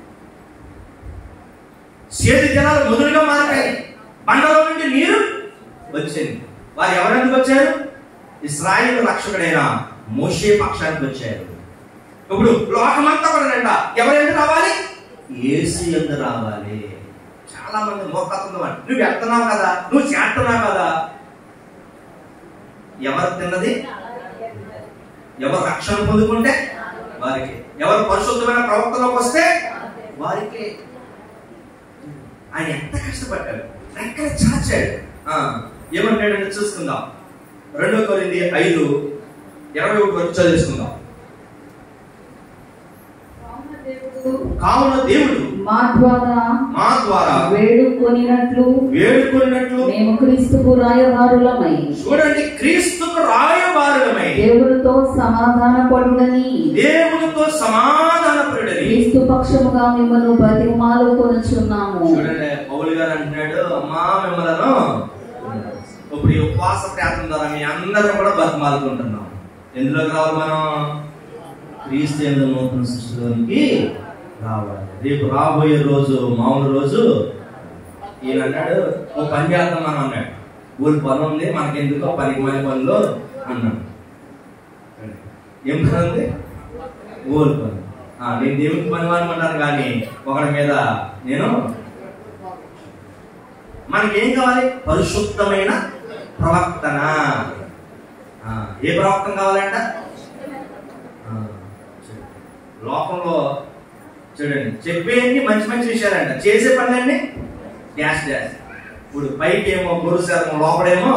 చేతి జలాలు మొదలుగా మారిపోయాయి బండలో నుండి నీరు వచ్చింది వారు ఎవరెందుకు వచ్చారు ఇస్రాయిల్ రక్షకుడైన మోషే పక్షానికి వచ్చారు ఇప్పుడు లోకమంతా కూడా నిండా ఎవరెందుకు రావాలి ఏసు ఎందు రావాలి చాలా మంది మూర్ఖత్వం వాడు నువ్వు వెళ్తున్నావు కదా నువ్వు చేస్తున్నావు కదా ఎవరు తిన్నది ఎవరు రక్షణ పొందుకుంటే వారికి ఎవరు పరిశుద్ధమైన ప్రవర్తనలోకి వస్తే వారికి ఆయన ఎంత కష్టపడ్డాడు ఎక్కడ చాచాడు ఆ, ఏమంటాడంటే చూసుకుందాం రెండో కొరింది ఐదు ఇరవై ఒకటి వరకు చదివేసుకుందాం కావున దేవుడు మా ద్వారా మా ద్వారా వేడుకొనినట్లు వేడుకున్నట్లు మేము క్రీస్తుకు రాయబారులమై చూడండి క్రీస్తుకు రాయబారులమై దేవుడితో సమాధాన పడుడని దేవునితో సమాధానపరుడని క్రీస్తు పక్షముగా మిమ్మల్ని బతిమాలు కొనుచున్నాము చూడండి పౌలు గారు అంటున్నాడు అమ్మా మిమ్మలను ఇప్పుడు ఈ ఉపవాస ప్రార్థన ద్వారా మీ అందరం కూడా బతిమాలుకుంటున్నాం ఎందులోకి రావాలి మనం క్రీస్తు ఎందు నూతన సృష్టిలోనికి రావాలి రేపు రాబోయే రోజు మామూలు రోజు ఈయన అన్నాడు ఓ పని చేద్దాం మనం అన్నాడు ఊరి పని ఉంది మనకెందుకో పనికి మన పనులు అన్నాడు ఏం పని ఉంది ఊరి పని ఆ, నేను దేవునికి పనివాని అంటాను కానీ ఒకరి మీద నేను మనకి ఏం కావాలి పరిశుద్ధమైన ప్రవర్తన ఆ, ఏ ప్రవర్తన కావాలంట ఆ, చూడండి. లోకంలో చూడండి చెప్పేయండి మంచి మంచి విషయాలంట చేసే పనులన్నీ డ్యాష్ డ్యాష్ ఇప్పుడు పైకి ఏమో గురుశారం లోపడేమో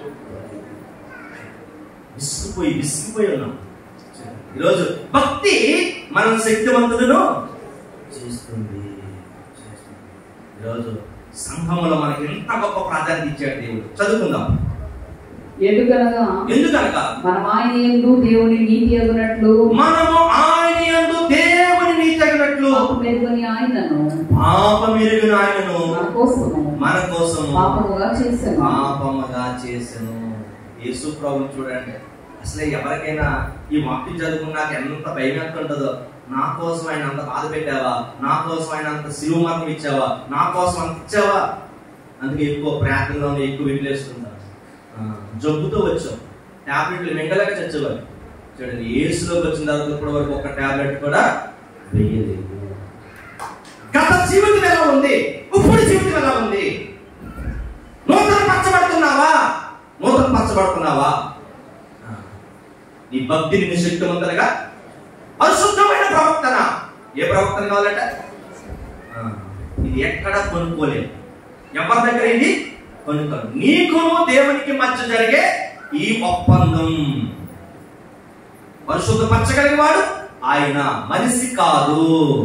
విసిగిపోయి విసిగిపోయి ఉన్నాం ఈరోజు భక్తి మనం శక్తివంతులను చేస్తుంది చేస్తుంది. ఈరోజు సంఘంలో మనకి ఎంత గొప్ప ప్రాధాన్యత ఇచ్చాడు దేవుడు చదువుకుందాం ఎందుకనగా ఎందుకనక మనం ఆయన ఎందు దేవుని నీతి అగునట్లు మనము ఆయన యందు దేవుని నీతి తగినట్లు పాప మెరుగుని ఆయనను పాపమిరుగున ఆయనను మన కోసము మన కోసము పాపముగా చేశాను పాపముగా చేసెను యేసు ప్రభు చూడండి అసలు ఎవరికైనా ఈ వాక్యం చదువుకున్నాక ఎంత భయం ఎంత ఉంటుందో నా కోసం ఆయన అంత బాధ పెట్టావా నా కోసం ఆయన అంత శిలువ మరణం ఇచ్చావా నా కోసం అంత ఇచ్చావా అందుకే ఎక్కువ ప్రార్థనలోనే ఎక్కువ విడిలేస్తుంటారు జబ్బుతో వచ్చాం టాబ్లెట్లు మింగలేక చచ్చేవారు చూడండి ఏసులోకి వచ్చిన తర్వాత ఇప్పటి వరకు ఒక టాబ్లెట్ కూడా వెయ్యలేదు గత జీవితం ఎలా ఉంది ఇప్పుడు జీవితం ఎలా ఉంది నూతన పచ్చబడుతున్నావా నూతన పచ్చబడుతున్నావా ఆ. నీ భక్తిని నీ శక్తివంతులుగా పరిశుద్ధమైన ప్రవర్తన ఏ ప్రవర్తన కావాలంట ఆ. ఇది ఎక్కడ కొనుక్కోలేదు ఎవరి దగ్గర ఇది కొనుక్కోరు నీకును దేవునికి మధ్య జరిగే ఈ ఒప్పందం పరిశుద్ధపరచగలిగిన వాడు ఆయన మనిషి కాదు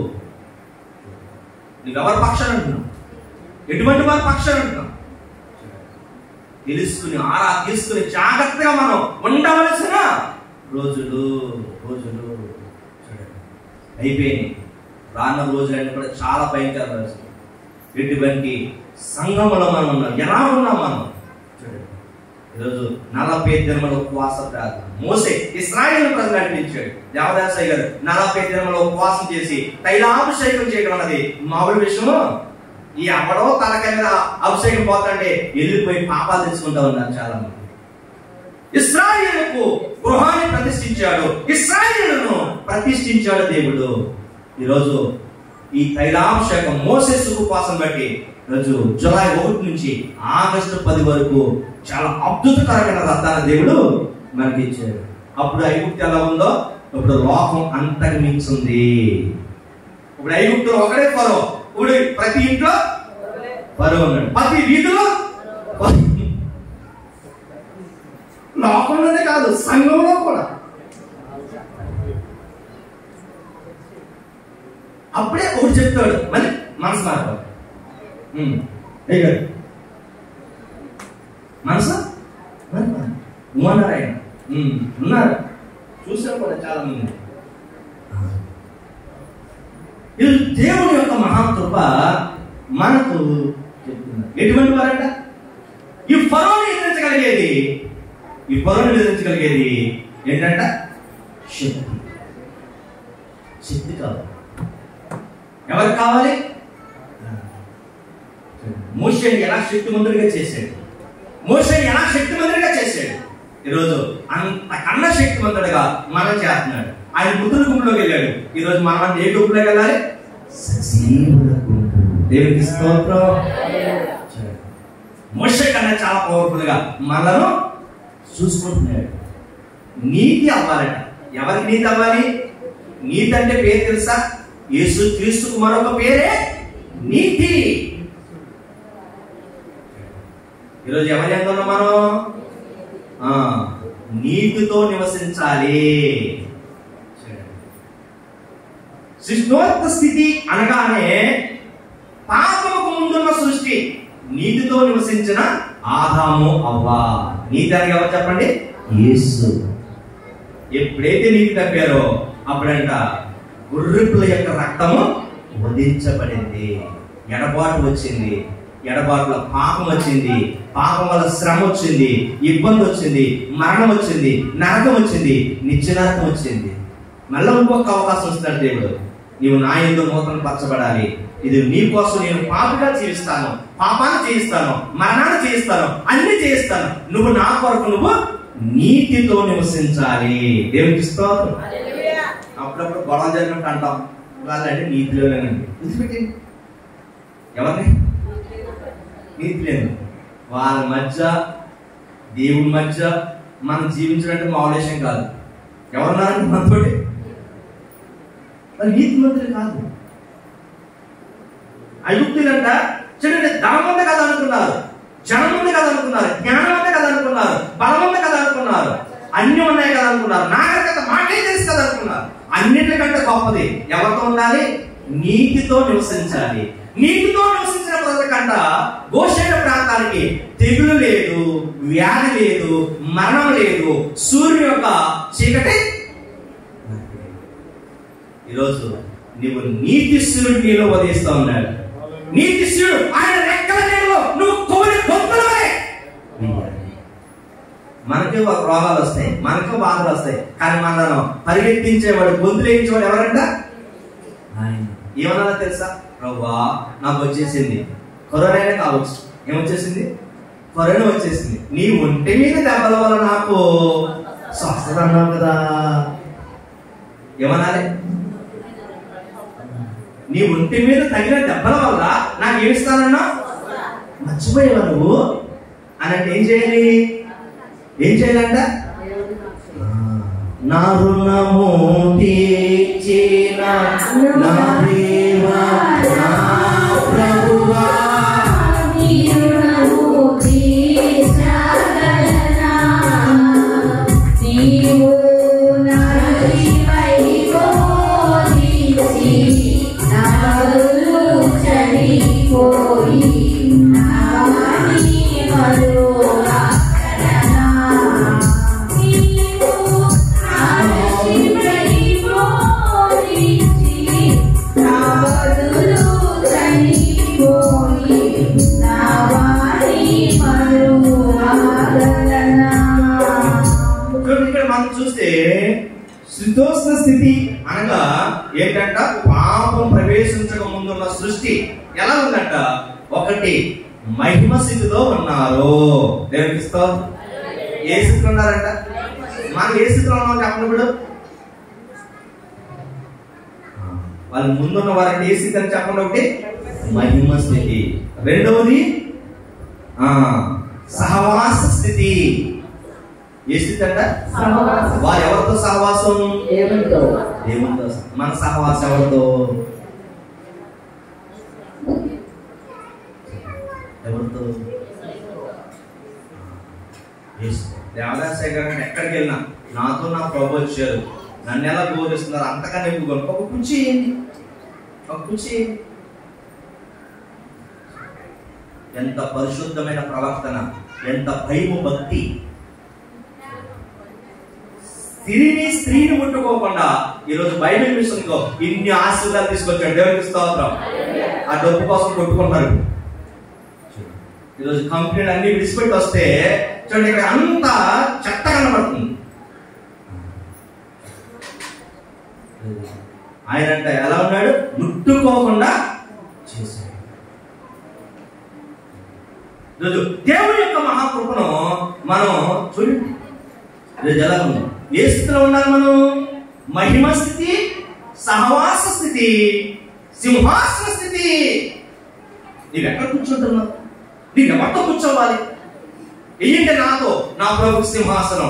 నువ్వెవరి పక్షాన్ని అంటున్నావు ఎటువంటి వారి పక్షాన్ని అంటున్నావు తెలుసుకుని ఆరా తీసుకుని జాగ్రత్తగా మనం ఉండవలసిన రోజులు రోజులు చూడండి అయిపోయినాయి రానున్న రోజులన్నీ కూడా చాలా భయంకర రోజులు ఎటువంటి సంఘములో మనం ఉన్నాం ఎలా ఉన్నాం మనం చూడండి ఈరోజు నలభై దినముల ఉపవాస ప్రార్థన మోసే ఇస్రాయేల్ ప్రజలు నడిపించాడు దేవదాసయ్య గారు నలభై దినముల ఉపవాసం చేసి తైలాభిషేకం చేయడం అన్నది మామూలు విషయము ఈ ఎవడో తలకాయ మీద అభిషేకం పోతాంటే వెళ్ళిపోయి పాపాలు తెచ్చుకుంటా ఉన్నారు చాలా మంది ఇస్రాయేలుకు గృహాన్ని ప్రతిష్ఠించాడు ఇస్రాయేలును ప్రతిష్ఠించాడు దేవుడు ఈరోజు ఈ తైలాభిషేకం మోసెస్ ఉపవాసం బట్టి రోజు జులై ఒకటి నుంచి ఆగస్టు పది వరకు చాలా అద్భుతకరమైన రథాన్ని దేవుడు మనకి ఇచ్చాడు అప్పుడు ఐగుప్తు ఎలా ఉందో ఇప్పుడు లోకం అంతకు మించింది ఇప్పుడు ఐగుప్తులో ఒకడే ఫరో ఇప్పుడు ప్రతి ఇంట్లో ఫరో ఉన్నాడు ప్రతి వీధిలో ఫరో. లోకంలోనే కాదు సంఘంలో కూడా అప్పుడే ఒకటి చెప్తాడు మళ్ళీ మనసు మారిపోదు ఉమ్, ఏ గారు మనసు మారిపోదు. ఉన్నారు ఆయన ఉమ్, ఉన్నారు చూసాం కూడా చాలా మంది ఇది దేవుని యొక్క మహాకృప మనకు చెప్తున్నారు ఎటువంటి వారంట ఈ ఫరోని ఎదిరించగలిగేది ఈ ఫరోని ఎదిరించగలిగేది ఏంటంట శక్తి శక్తి కావాలి ఎవరికి కావాలి మోషని ఎలా శక్తిమంతుడిగా చేశాడు మోషని ఎలా శక్తిమంతుడిగా చేశాడు ఈరోజు అంతకన్నా శక్తిమంతుడిగా మనం చేస్తున్నాడు ఆయన ముద్దుల గుంపులోకి వెళ్ళాడు ఈరోజు మనం ఏ గుంపులోకి వెళ్ళాలి సజీవుల గుంపు దేవునికి స్తోత్రం మోషే కన్నా చాలా పవర్ఫుల్ గా మనను చూసుకుంటున్నాడు నీతి అవ్వాలట ఎవరికి నీతి అవ్వాలి నీతి అంటే పేరు తెలుసా యేసు క్రీస్తుకు మరొక పేరే నీతి ఈరోజు ఎవరి ఎంత ఉన్నాం మనం ఆ, నీతితో నివసించాలి సృష్టిోత్త స్థితి అనగానే పాపముకు ముందున్న సృష్టి నీతితో నివసించిన ఆదాము అవ్వ నీతి అని ఎవరు చెప్పండి యేసు ఎప్పుడైతే నీతి తప్పారో అప్పుడంట గుర్రిపుల యొక్క రక్తము వధించబడింది ఎడబాటు వచ్చింది ఎడబాటులో పాపం వచ్చింది పాపం వల్ల శ్రమ వచ్చింది ఇబ్బంది వచ్చింది మరణం వచ్చింది నరకం వచ్చింది నిత్య నరకం వచ్చింది మళ్ళీ ఇంకొక అవకాశం ఇస్తాడు దేవుడు నీవు నా ఎందు నూతన పరచబడాలి ఇది నీ కోసం నేను పాపగా జీవిస్తాను పాపాన్ని చేయిస్తాను మరణాన్ని చేయిస్తాను అన్ని చేయిస్తాను నువ్వు నా కొరకు నువ్వు నీతితో నివసించాలి దేవునికి స్తోత్రం అప్పుడప్పుడు గొడవ జరిగినట్టు అంటాం వాళ్ళంటే నీతిలోనేనండి విడిచిపెట్టండి ఎవరిని నీతి లేదు వాళ్ళ మధ్య దేవుని మధ్య మనం జీవించడం మామూలు విషయం కాదు ఎవరున్నారంటే మనతోటి వాళ్ళు నీతి మంత్రులు కాదు అయుక్తులంట చూడండి ధనం ఉంది కదా అనుకున్నారు జనం ఉంది కదా అనుకున్నారు జ్ఞానం ఉంది కదా అనుకున్నారు బలం ఉంది కదా అనుకున్నారు అన్ని ఉన్నాయి కదా అనుకున్నారు నాగరికత మాకే తెలుసు కదా అనుకున్నారు అన్నిటికంటే గొప్పది ఎవరితో ఉండాలి నీతితో నివసించాలి నీతితో నివసించిన ప్రజలకంట గోషేణ ప్రాంతానికి తెగులు లేదు వ్యాధి లేదు మరణం లేదు సూర్యుని యొక్క చీకటి ఈరోజు నీవు నీతి సూర్యుడు నీలో ఉదయిస్తా ఉన్నాడు నీతి సూర్యుడు ఆయన రెక్కల నీళ్ళు నువ్వు కోరి గొంతులవే మనకి ఒక రోగాలు వస్తాయి మనకు బాధలు వస్తాయి కానీ మనను పరిగెత్తించేవాడు గొంతులు వేయించేవాడు ఎవరంట ఆయన ఏమన్నా తెలుసా ప్రభా నాకు వచ్చేసింది కరోనా కావచ్చు ఏమొచ్చేసింది కరోనా వచ్చేసింది నీ ఒంటి మీద దెబ్బల వల్ల నాకు స్వస్థత అన్నావు కదా ఏమనాలి నీ ఒంటి మీద తగిన దెబ్బల వల్ల నాకు ఏమిస్తానన్నా మర్చిపోయావా నువ్వు అని అంటే ఏం చేయాలి ఏం చేయాలంట నా రుణము తీర్చిన నా దేవా, నా ప్రభువా. చూడండి ఇక్కడ మనం చూస్తే శీతోష్ణ స్థితి అనగా ఏంటంట పాపం ప్రవేశించక ముందున్న సృష్టి ఎలా ఉందంట ఒకటి మహిమ స్థితిలో ఉన్నారు దేవునికి స్తోత్రం. ఏ స్థితిలో ఉన్నారంట మనం ఏ స్థితిలో ఉన్నాం చెప్పండి ఇప్పుడు వాళ్ళ ముందున్న వారంటే ఏ స్థితి అని చెప్పండి ఒకటి మహిమ స్థితి రెండవది ఆ సహవాస స్థితి ఏ స్థితి అంట సహవాసం. వారు ఎవరితో సహవాసం దేవునితో దేవునితో సహ- మన సహవాసం ఎవరితో ఎవరితో యేసు. దేవదాస్ గారు నేను ఎక్కడికి వెళ్ళినా నాతో నా ప్రభు వచ్చారు నన్ను ఎలా బోధిస్తున్నారు అంతకన్నా ఎక్కువ ఒక కుర్చీ ఏంటి ఒక కుర్చీ ఏంటి? ఎంత పరిశుద్ధమైన ప్రవర్తన ఎంత భయము భక్తి స్త్రీని స్త్రీని ముట్టుకోకుండా ఈరోజు బైబిల్ విషయంలో ఇన్ని ఆశీర్వాదాలు తీసుకొచ్చాడు దేవునికి స్తోత్రం ఆ డబ్బు కోసం కొట్టుకుంటారు ఈరోజు కంపెనీలు అన్ని విడిచిపెట్టి వస్తే చూడండి ఇక్కడ అంతా చెత్త కనబడుతుంది ఆయన అంటే ఎలా ఉన్నాడు ముట్టుకోకుండా చేశాడు ఈరోజు దేవుని యొక్క మహాకృపను మనం చూడండి ఈరోజు ఎలా ఉంది ఏ స్థితిలో ఉండాలి మనం మహిమ స్థితి సహవాస స్థితి సింహాసన స్థితి నీవు ఎక్కడ కూర్చుంటున్నావు నీకు ఎవరితో కూర్చోవాలి ఏంటి నాతో నా ప్రభు సింహాసనం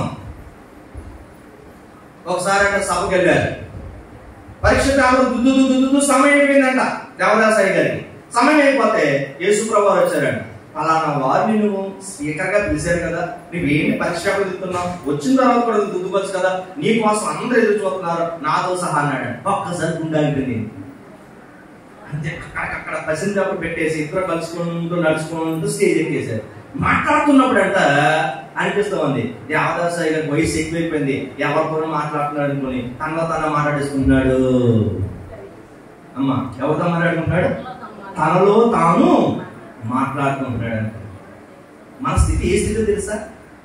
ఒకసారి అంటే సభకు వెళ్ళారు పరీక్ష పేపర్ దుద్దు దుద్దు దుద్దు సమయం అయిపోయిందంట దేవదాసాయి గారికి సమయం అయిపోతే యేసు ప్రభు వారు వచ్చారంట అలానా వారిని నువ్వు స్పీకర్ గా పిలిచారు కదా నువ్వు ఏంటి పరీక్ష పేపర్ దిద్దుతున్నావు వచ్చిన తర్వాత కూడా దుద్దుకోవచ్చు కదా నీ కోసం అందరూ ఎదురు చూస్తున్నారు నాతో సహా అన్నాడు ఒక్కసారి గుండె అయిపోయింది అంతే అక్కడక్కడ పసిన్ పేపర్ పెట్టేసి ఇద్దరు కలుసుకుంటూ నడుచుకుంటూ స్టేజ్ ఎక్కేశారు మాట్లాడుతున్నప్పుడు అంట అనిపిస్తూ ఉంది దేవదాసాయి గారికి వయసు ఎక్కువైపోయింది ఎవరితో మాట్లాడుతున్నాడు అనుకుని తనలో తన మాట్లాడేసుకుంటున్నాడు అమ్మా ఎవరితో మాట్లాడుకుంటున్నాడు తనలో తాను మాట్లాడుకుంటున్నాడు అంట మన స్థితి ఏ స్థితి తెలుసా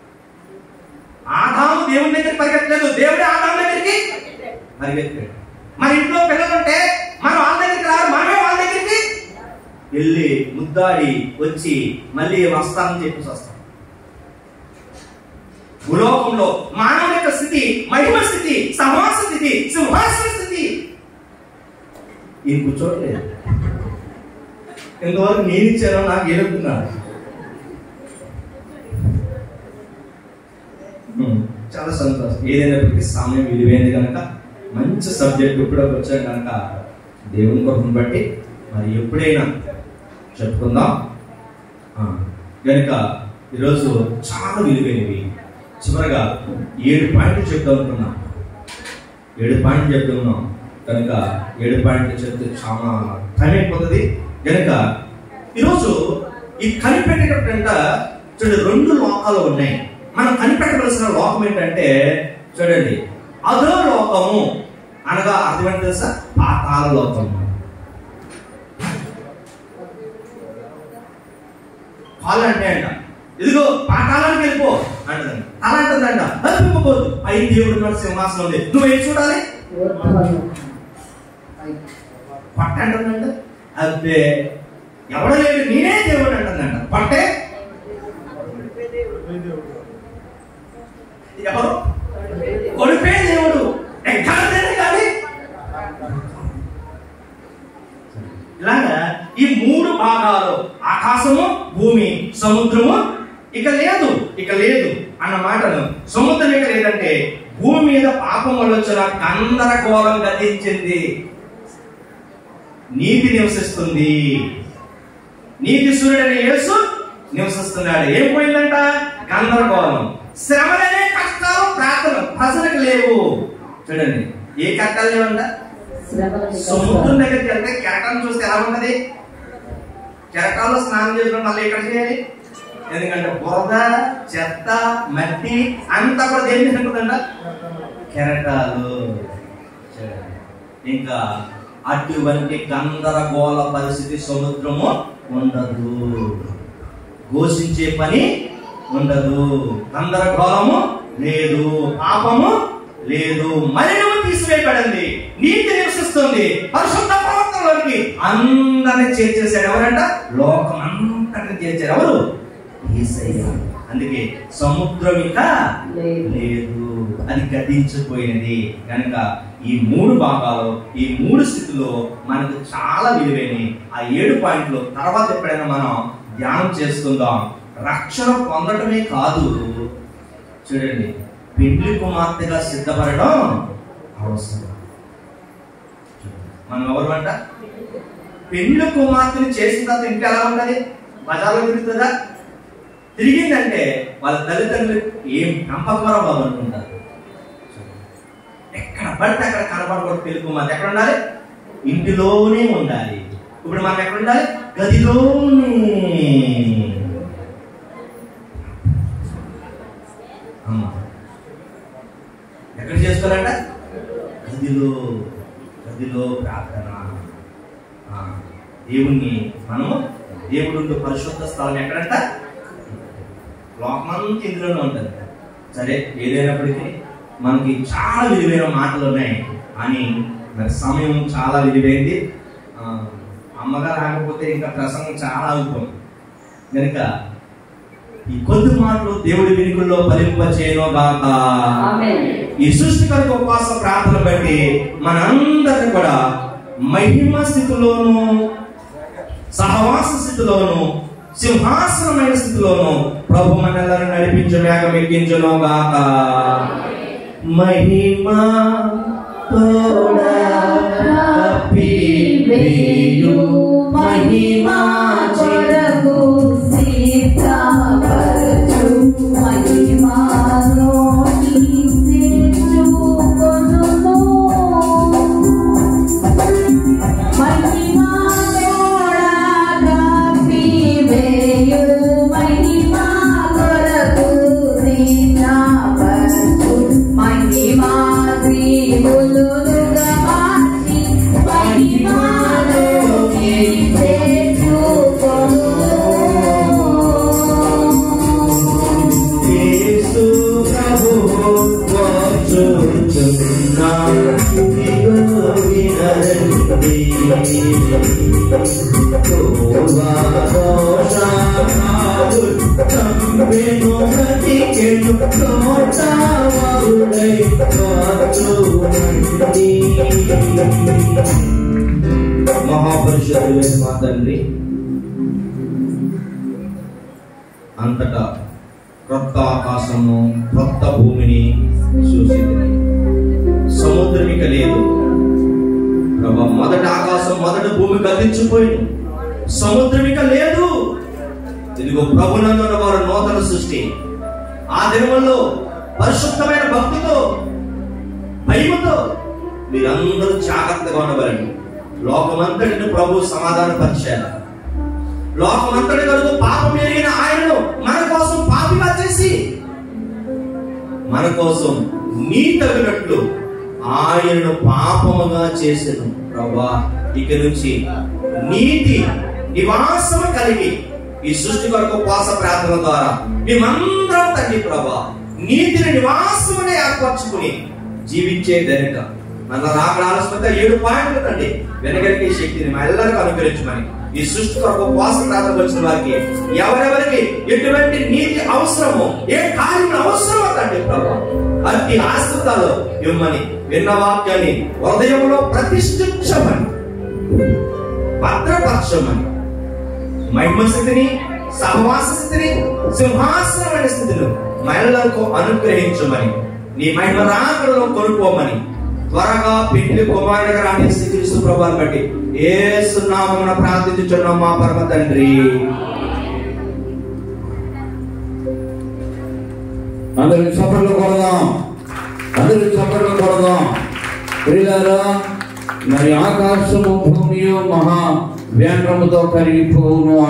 ఆదాము దేవుని దగ్గర పరిగెత్తలేదు దేవుడే ఆదాము దగ్గరికి పరిగెత్తాడు మన ఇంట్లో పిల్లలు ఉంటే మనం వాళ్ళ దగ్గరికి రారు మనమే వాళ్ళ దగ్గరికి వెళ్ళి ముద్దాడి వచ్చి మళ్ళీ వస్తానని చెప్పేసి వస్తాం భూలోకంలో మానవుని యొక్క స్థితి మహిమ స్థితి సమాస స్థితి సింహాసన స్థితి ఈయన కూర్చోట్లేదు ఇంతవరకు నేను ఇచ్చానో నాకు ఎదుగుతున్నాడు చాలా సంతోషం ఏదైనప్పటికీ సమయం విలువైంది కనుక మంచి సబ్జెక్ట్ ఇప్పుడొక వచ్చాం కనుక దేవుని కొరకును బట్టి మరి ఎప్పుడైనా చెప్పుకుందాం ఆ, కనుక ఈరోజు చాలా విలువైనవి చివరగా ఏడు పాయింట్లు చెప్తా ఉంటున్నాం ఏడు పాయింట్లు చెప్తున్నాం కనుక ఏడు పాయింట్లు చెప్తే చాలా టైం అయిపోతుంది కనుక ఈరోజు ఈ కనిపెట్టేటప్పుడంట చూడండి రెండు లోకాలు ఉన్నాయి మనం కనిపెట్టవలసిన లోకం ఏంటంటే చూడండి అదో లోకము అనగా అర్థం ఏంటి తెలుసా పాతాల లోకము కాళ్ళు అంటే అంట ఇదిగో పాతాళానికి వెళ్ళిపో అంటదండి అలా అంటుందంట అదిపోదు పై దేవుడు ఉన్న సింహాసనం ఉంది నువ్వేం చూడాలి పట్ట అంటుందంట అదే ఎవడ లేదు నేనే దేవుడు అంటుందంట పట్టే ఎవరు కొడుపే దేవుడు ఎక్కడైనా కానీ ఇలాగా ఈ మూడు భాగాలు ఆకాశము భూమి సముద్రము ఇక లేదు ఇక లేదు అన్న మాటను సముద్రం ఇక లేదంటే భూమి మీద పాపం వల్ల వచ్చిన గందరగోళం గతించింది నీతి నివసిస్తుంది నీతి సూర్యుడని యేసు నివసిస్తున్నాడు ఏం పోయిందంట గందరగోళం శ్రమలనే కష్టాలు ప్రార్థన ప్రజలకు లేవు చూడండి ఏ కష్టాలు లేవంట సముద్రం దగ్గరికి వెళ్తే కెరటాన్ని చూస్తే ఎలా ఉంటది కెరటాల్లో స్నానం చేసుకుని మళ్ళీ ఎక్కడ చేయాలి ఎందుకంటే బురద చెత్త మట్టి అంతా కూడా దేని ఉంటుందంట కెరటాలు చూడండి. ఇంకా అటువంటి గందరగోళ పరిస్థితి సముద్రము ఉండదు ఘోషించే పని ఉండదు గందరగోళము లేదు పాపము లేదు మలినము తీసివేయబడింది నీతి నివసిస్తుంది పరిశుద్ధ ప్రవర్తనలోకి అందరిని చేర్చేశాడు ఎవరంట లోకం అంతటిని చేర్చారు ఎవరు యేసయ్య. అందుకే సముద్రం ఇంకా లేదు. లేదు అది గతించిపోయినది కనుక ఈ మూడు భాగాలు ఈ మూడు స్థితిలో మనకు చాలా విలువైనవి ఆ ఏడు పాయింట్లు తర్వాత ఎప్పుడైనా మనం ధ్యానం చేసుకుందాం రక్షణ పొందడమే కాదు చూడండి పెండ్లి కుమార్తెగా సిద్ధపడడం అవసరం మనం ఎవరు అంట పెండ్లి కుమార్తెని చేసిన తర్వాత ఇంటి ఎలా ఉండాలి బజార్లో తిరుగుతుందా తిరిగిందంటే వాళ్ళ తల్లిదండ్రులు ఏం నమ్మకమరో బాబు అనుకుంటారు ఎక్కడ పడితే అక్కడ కనపడకూడదు పెళ్లి కుమార్తె ఎక్కడ ఉండాలి ఇంటిలోనే ఉండాలి ఇప్పుడు మనం ఎక్కడ ఉండాలి గదిలోనే అమ్మా ఎక్కడ చేసుకోవాలంట గదిలో గదిలో ప్రార్థన ఆ, దేవుణ్ణి మనము దేవుడు పరిశుద్ధ స్థలం ఎక్కడంట లోకమంతా ఇందులోనే ఉంటుంది సరే ఏదైనప్పటికీ మనకి చాలా విలువైన మాటలు ఉన్నాయి అని మరి సమయం చాలా విలువైంది ఆ, అమ్మగా రాకపోతే ఇంకా ప్రసంగం చాలా అవుతాం కనుక ఈ కొద్ది మాటలు దేవుడి వినికుల్లో ఫలింప చేయను గాక ఆమేన్ ఈ సృష్టికర్త ఉపవాస ప్రార్థన బట్టి మనందరిని కూడా మహిమ స్థితిలోను సహవాస స్థితిలోను సింహాసనమైన స్థితిలోను ప్రభు మనల్ని నడిపించు వేగం ఎక్కించును గాక మహిమ తోడా కప్పి వేయు మహిమ కొరకు సీతాపరచు మహిమాలో తీసేచుకొనుము. మహిమాలోడా కప్పివేయు మహిమా కొరకు సీతాపరచు మహిమా శ్రీబులుగా మార్చి మహిమాలో తీసేచుకొనుము. యేసు ప్రభు వచ్చుచున్నా ఇదిగో వినండి తోవా దోషాలు చంపెను బ్రతికెను తోటవారుడై వచ్చునండి మహాపరిషత్తుడైన మా తండ్రి అంతటా క్రొత్త ఆకాశము క్రొత్త భూమిని చూసింది సముద్రం ఇక లేదు ప్రభా మొదటి ఆకాశం మొదటి భూమి గతించిపోయింది సముద్రం ఇక లేదు ఇదిగో ప్రభునందున్న వారు నూతన సృష్టి ఆ దినముల్లో పరిశుద్ధమైన భక్తితో భయముతో మీరందరూ జాగ్రత్తగా ఉండవలండి లోకమంతటిని ప్రభు సమాధాన పరిచారు లోకమంతటి కలుగు పాపం ఎరిగిన ఆయనను మన కోసం పాపిగా చేసి మన కోసం నీ తగినట్లు ఆయనను పాపముగా చేసెను ప్రభా ఇక నుంచి నీతి నివాసము కలిగి ఈ సృష్టి కొరకు ఉపవాస ప్రార్థన ద్వారా మేమందరం తండ్రి ప్రభా నీతిని నివాసమునే ఏర్పరచుకుని జీవించే ధనిక మన రాకడ ఆలస్యత ఏడు పాయింట్లు తండ్రి వెనగలిగే శక్తిని మా ಎಲ್ಲರಿಗೂ అనుగ్రహించమని ఈ సృష్టి కొరకు ఉపవాస ప్రార్థన వచ్చిన వారికి ఎవరెవరికి ఎటువంటి నీతి అవసరమో ఏ కార్యం అవసరమో తండ్రి ప్రభా అట్టి ఆశ్రితాలు ఇమ్మని విన్న వాక్యాన్ని హృదయంలో ప్రతిష్ఠించమని భద్రపరచమని మహిమ స్థితిని సహవాస స్థితిని సింహాసనమైన స్థితిలో మహిళలకు అనుగ్రహించమని నీ మహిమ రాకడలో కొనుక్కోమని త్వరగా పెళ్లి కుమారుడిగా రాని శ్రీకృష్ణ ప్రభావం బట్టి ఏ సున్నామమున ప్రార్థించుచున్నాం మా పరమ తండ్రి అందరికి చప్పట్లు కొడదాం అందరికి చప్పట్లు కొడదాం ప్రియులారా మరి ఆకాశము భూమియు మహా వ్యాంగ్రముతో కరిగిపోవును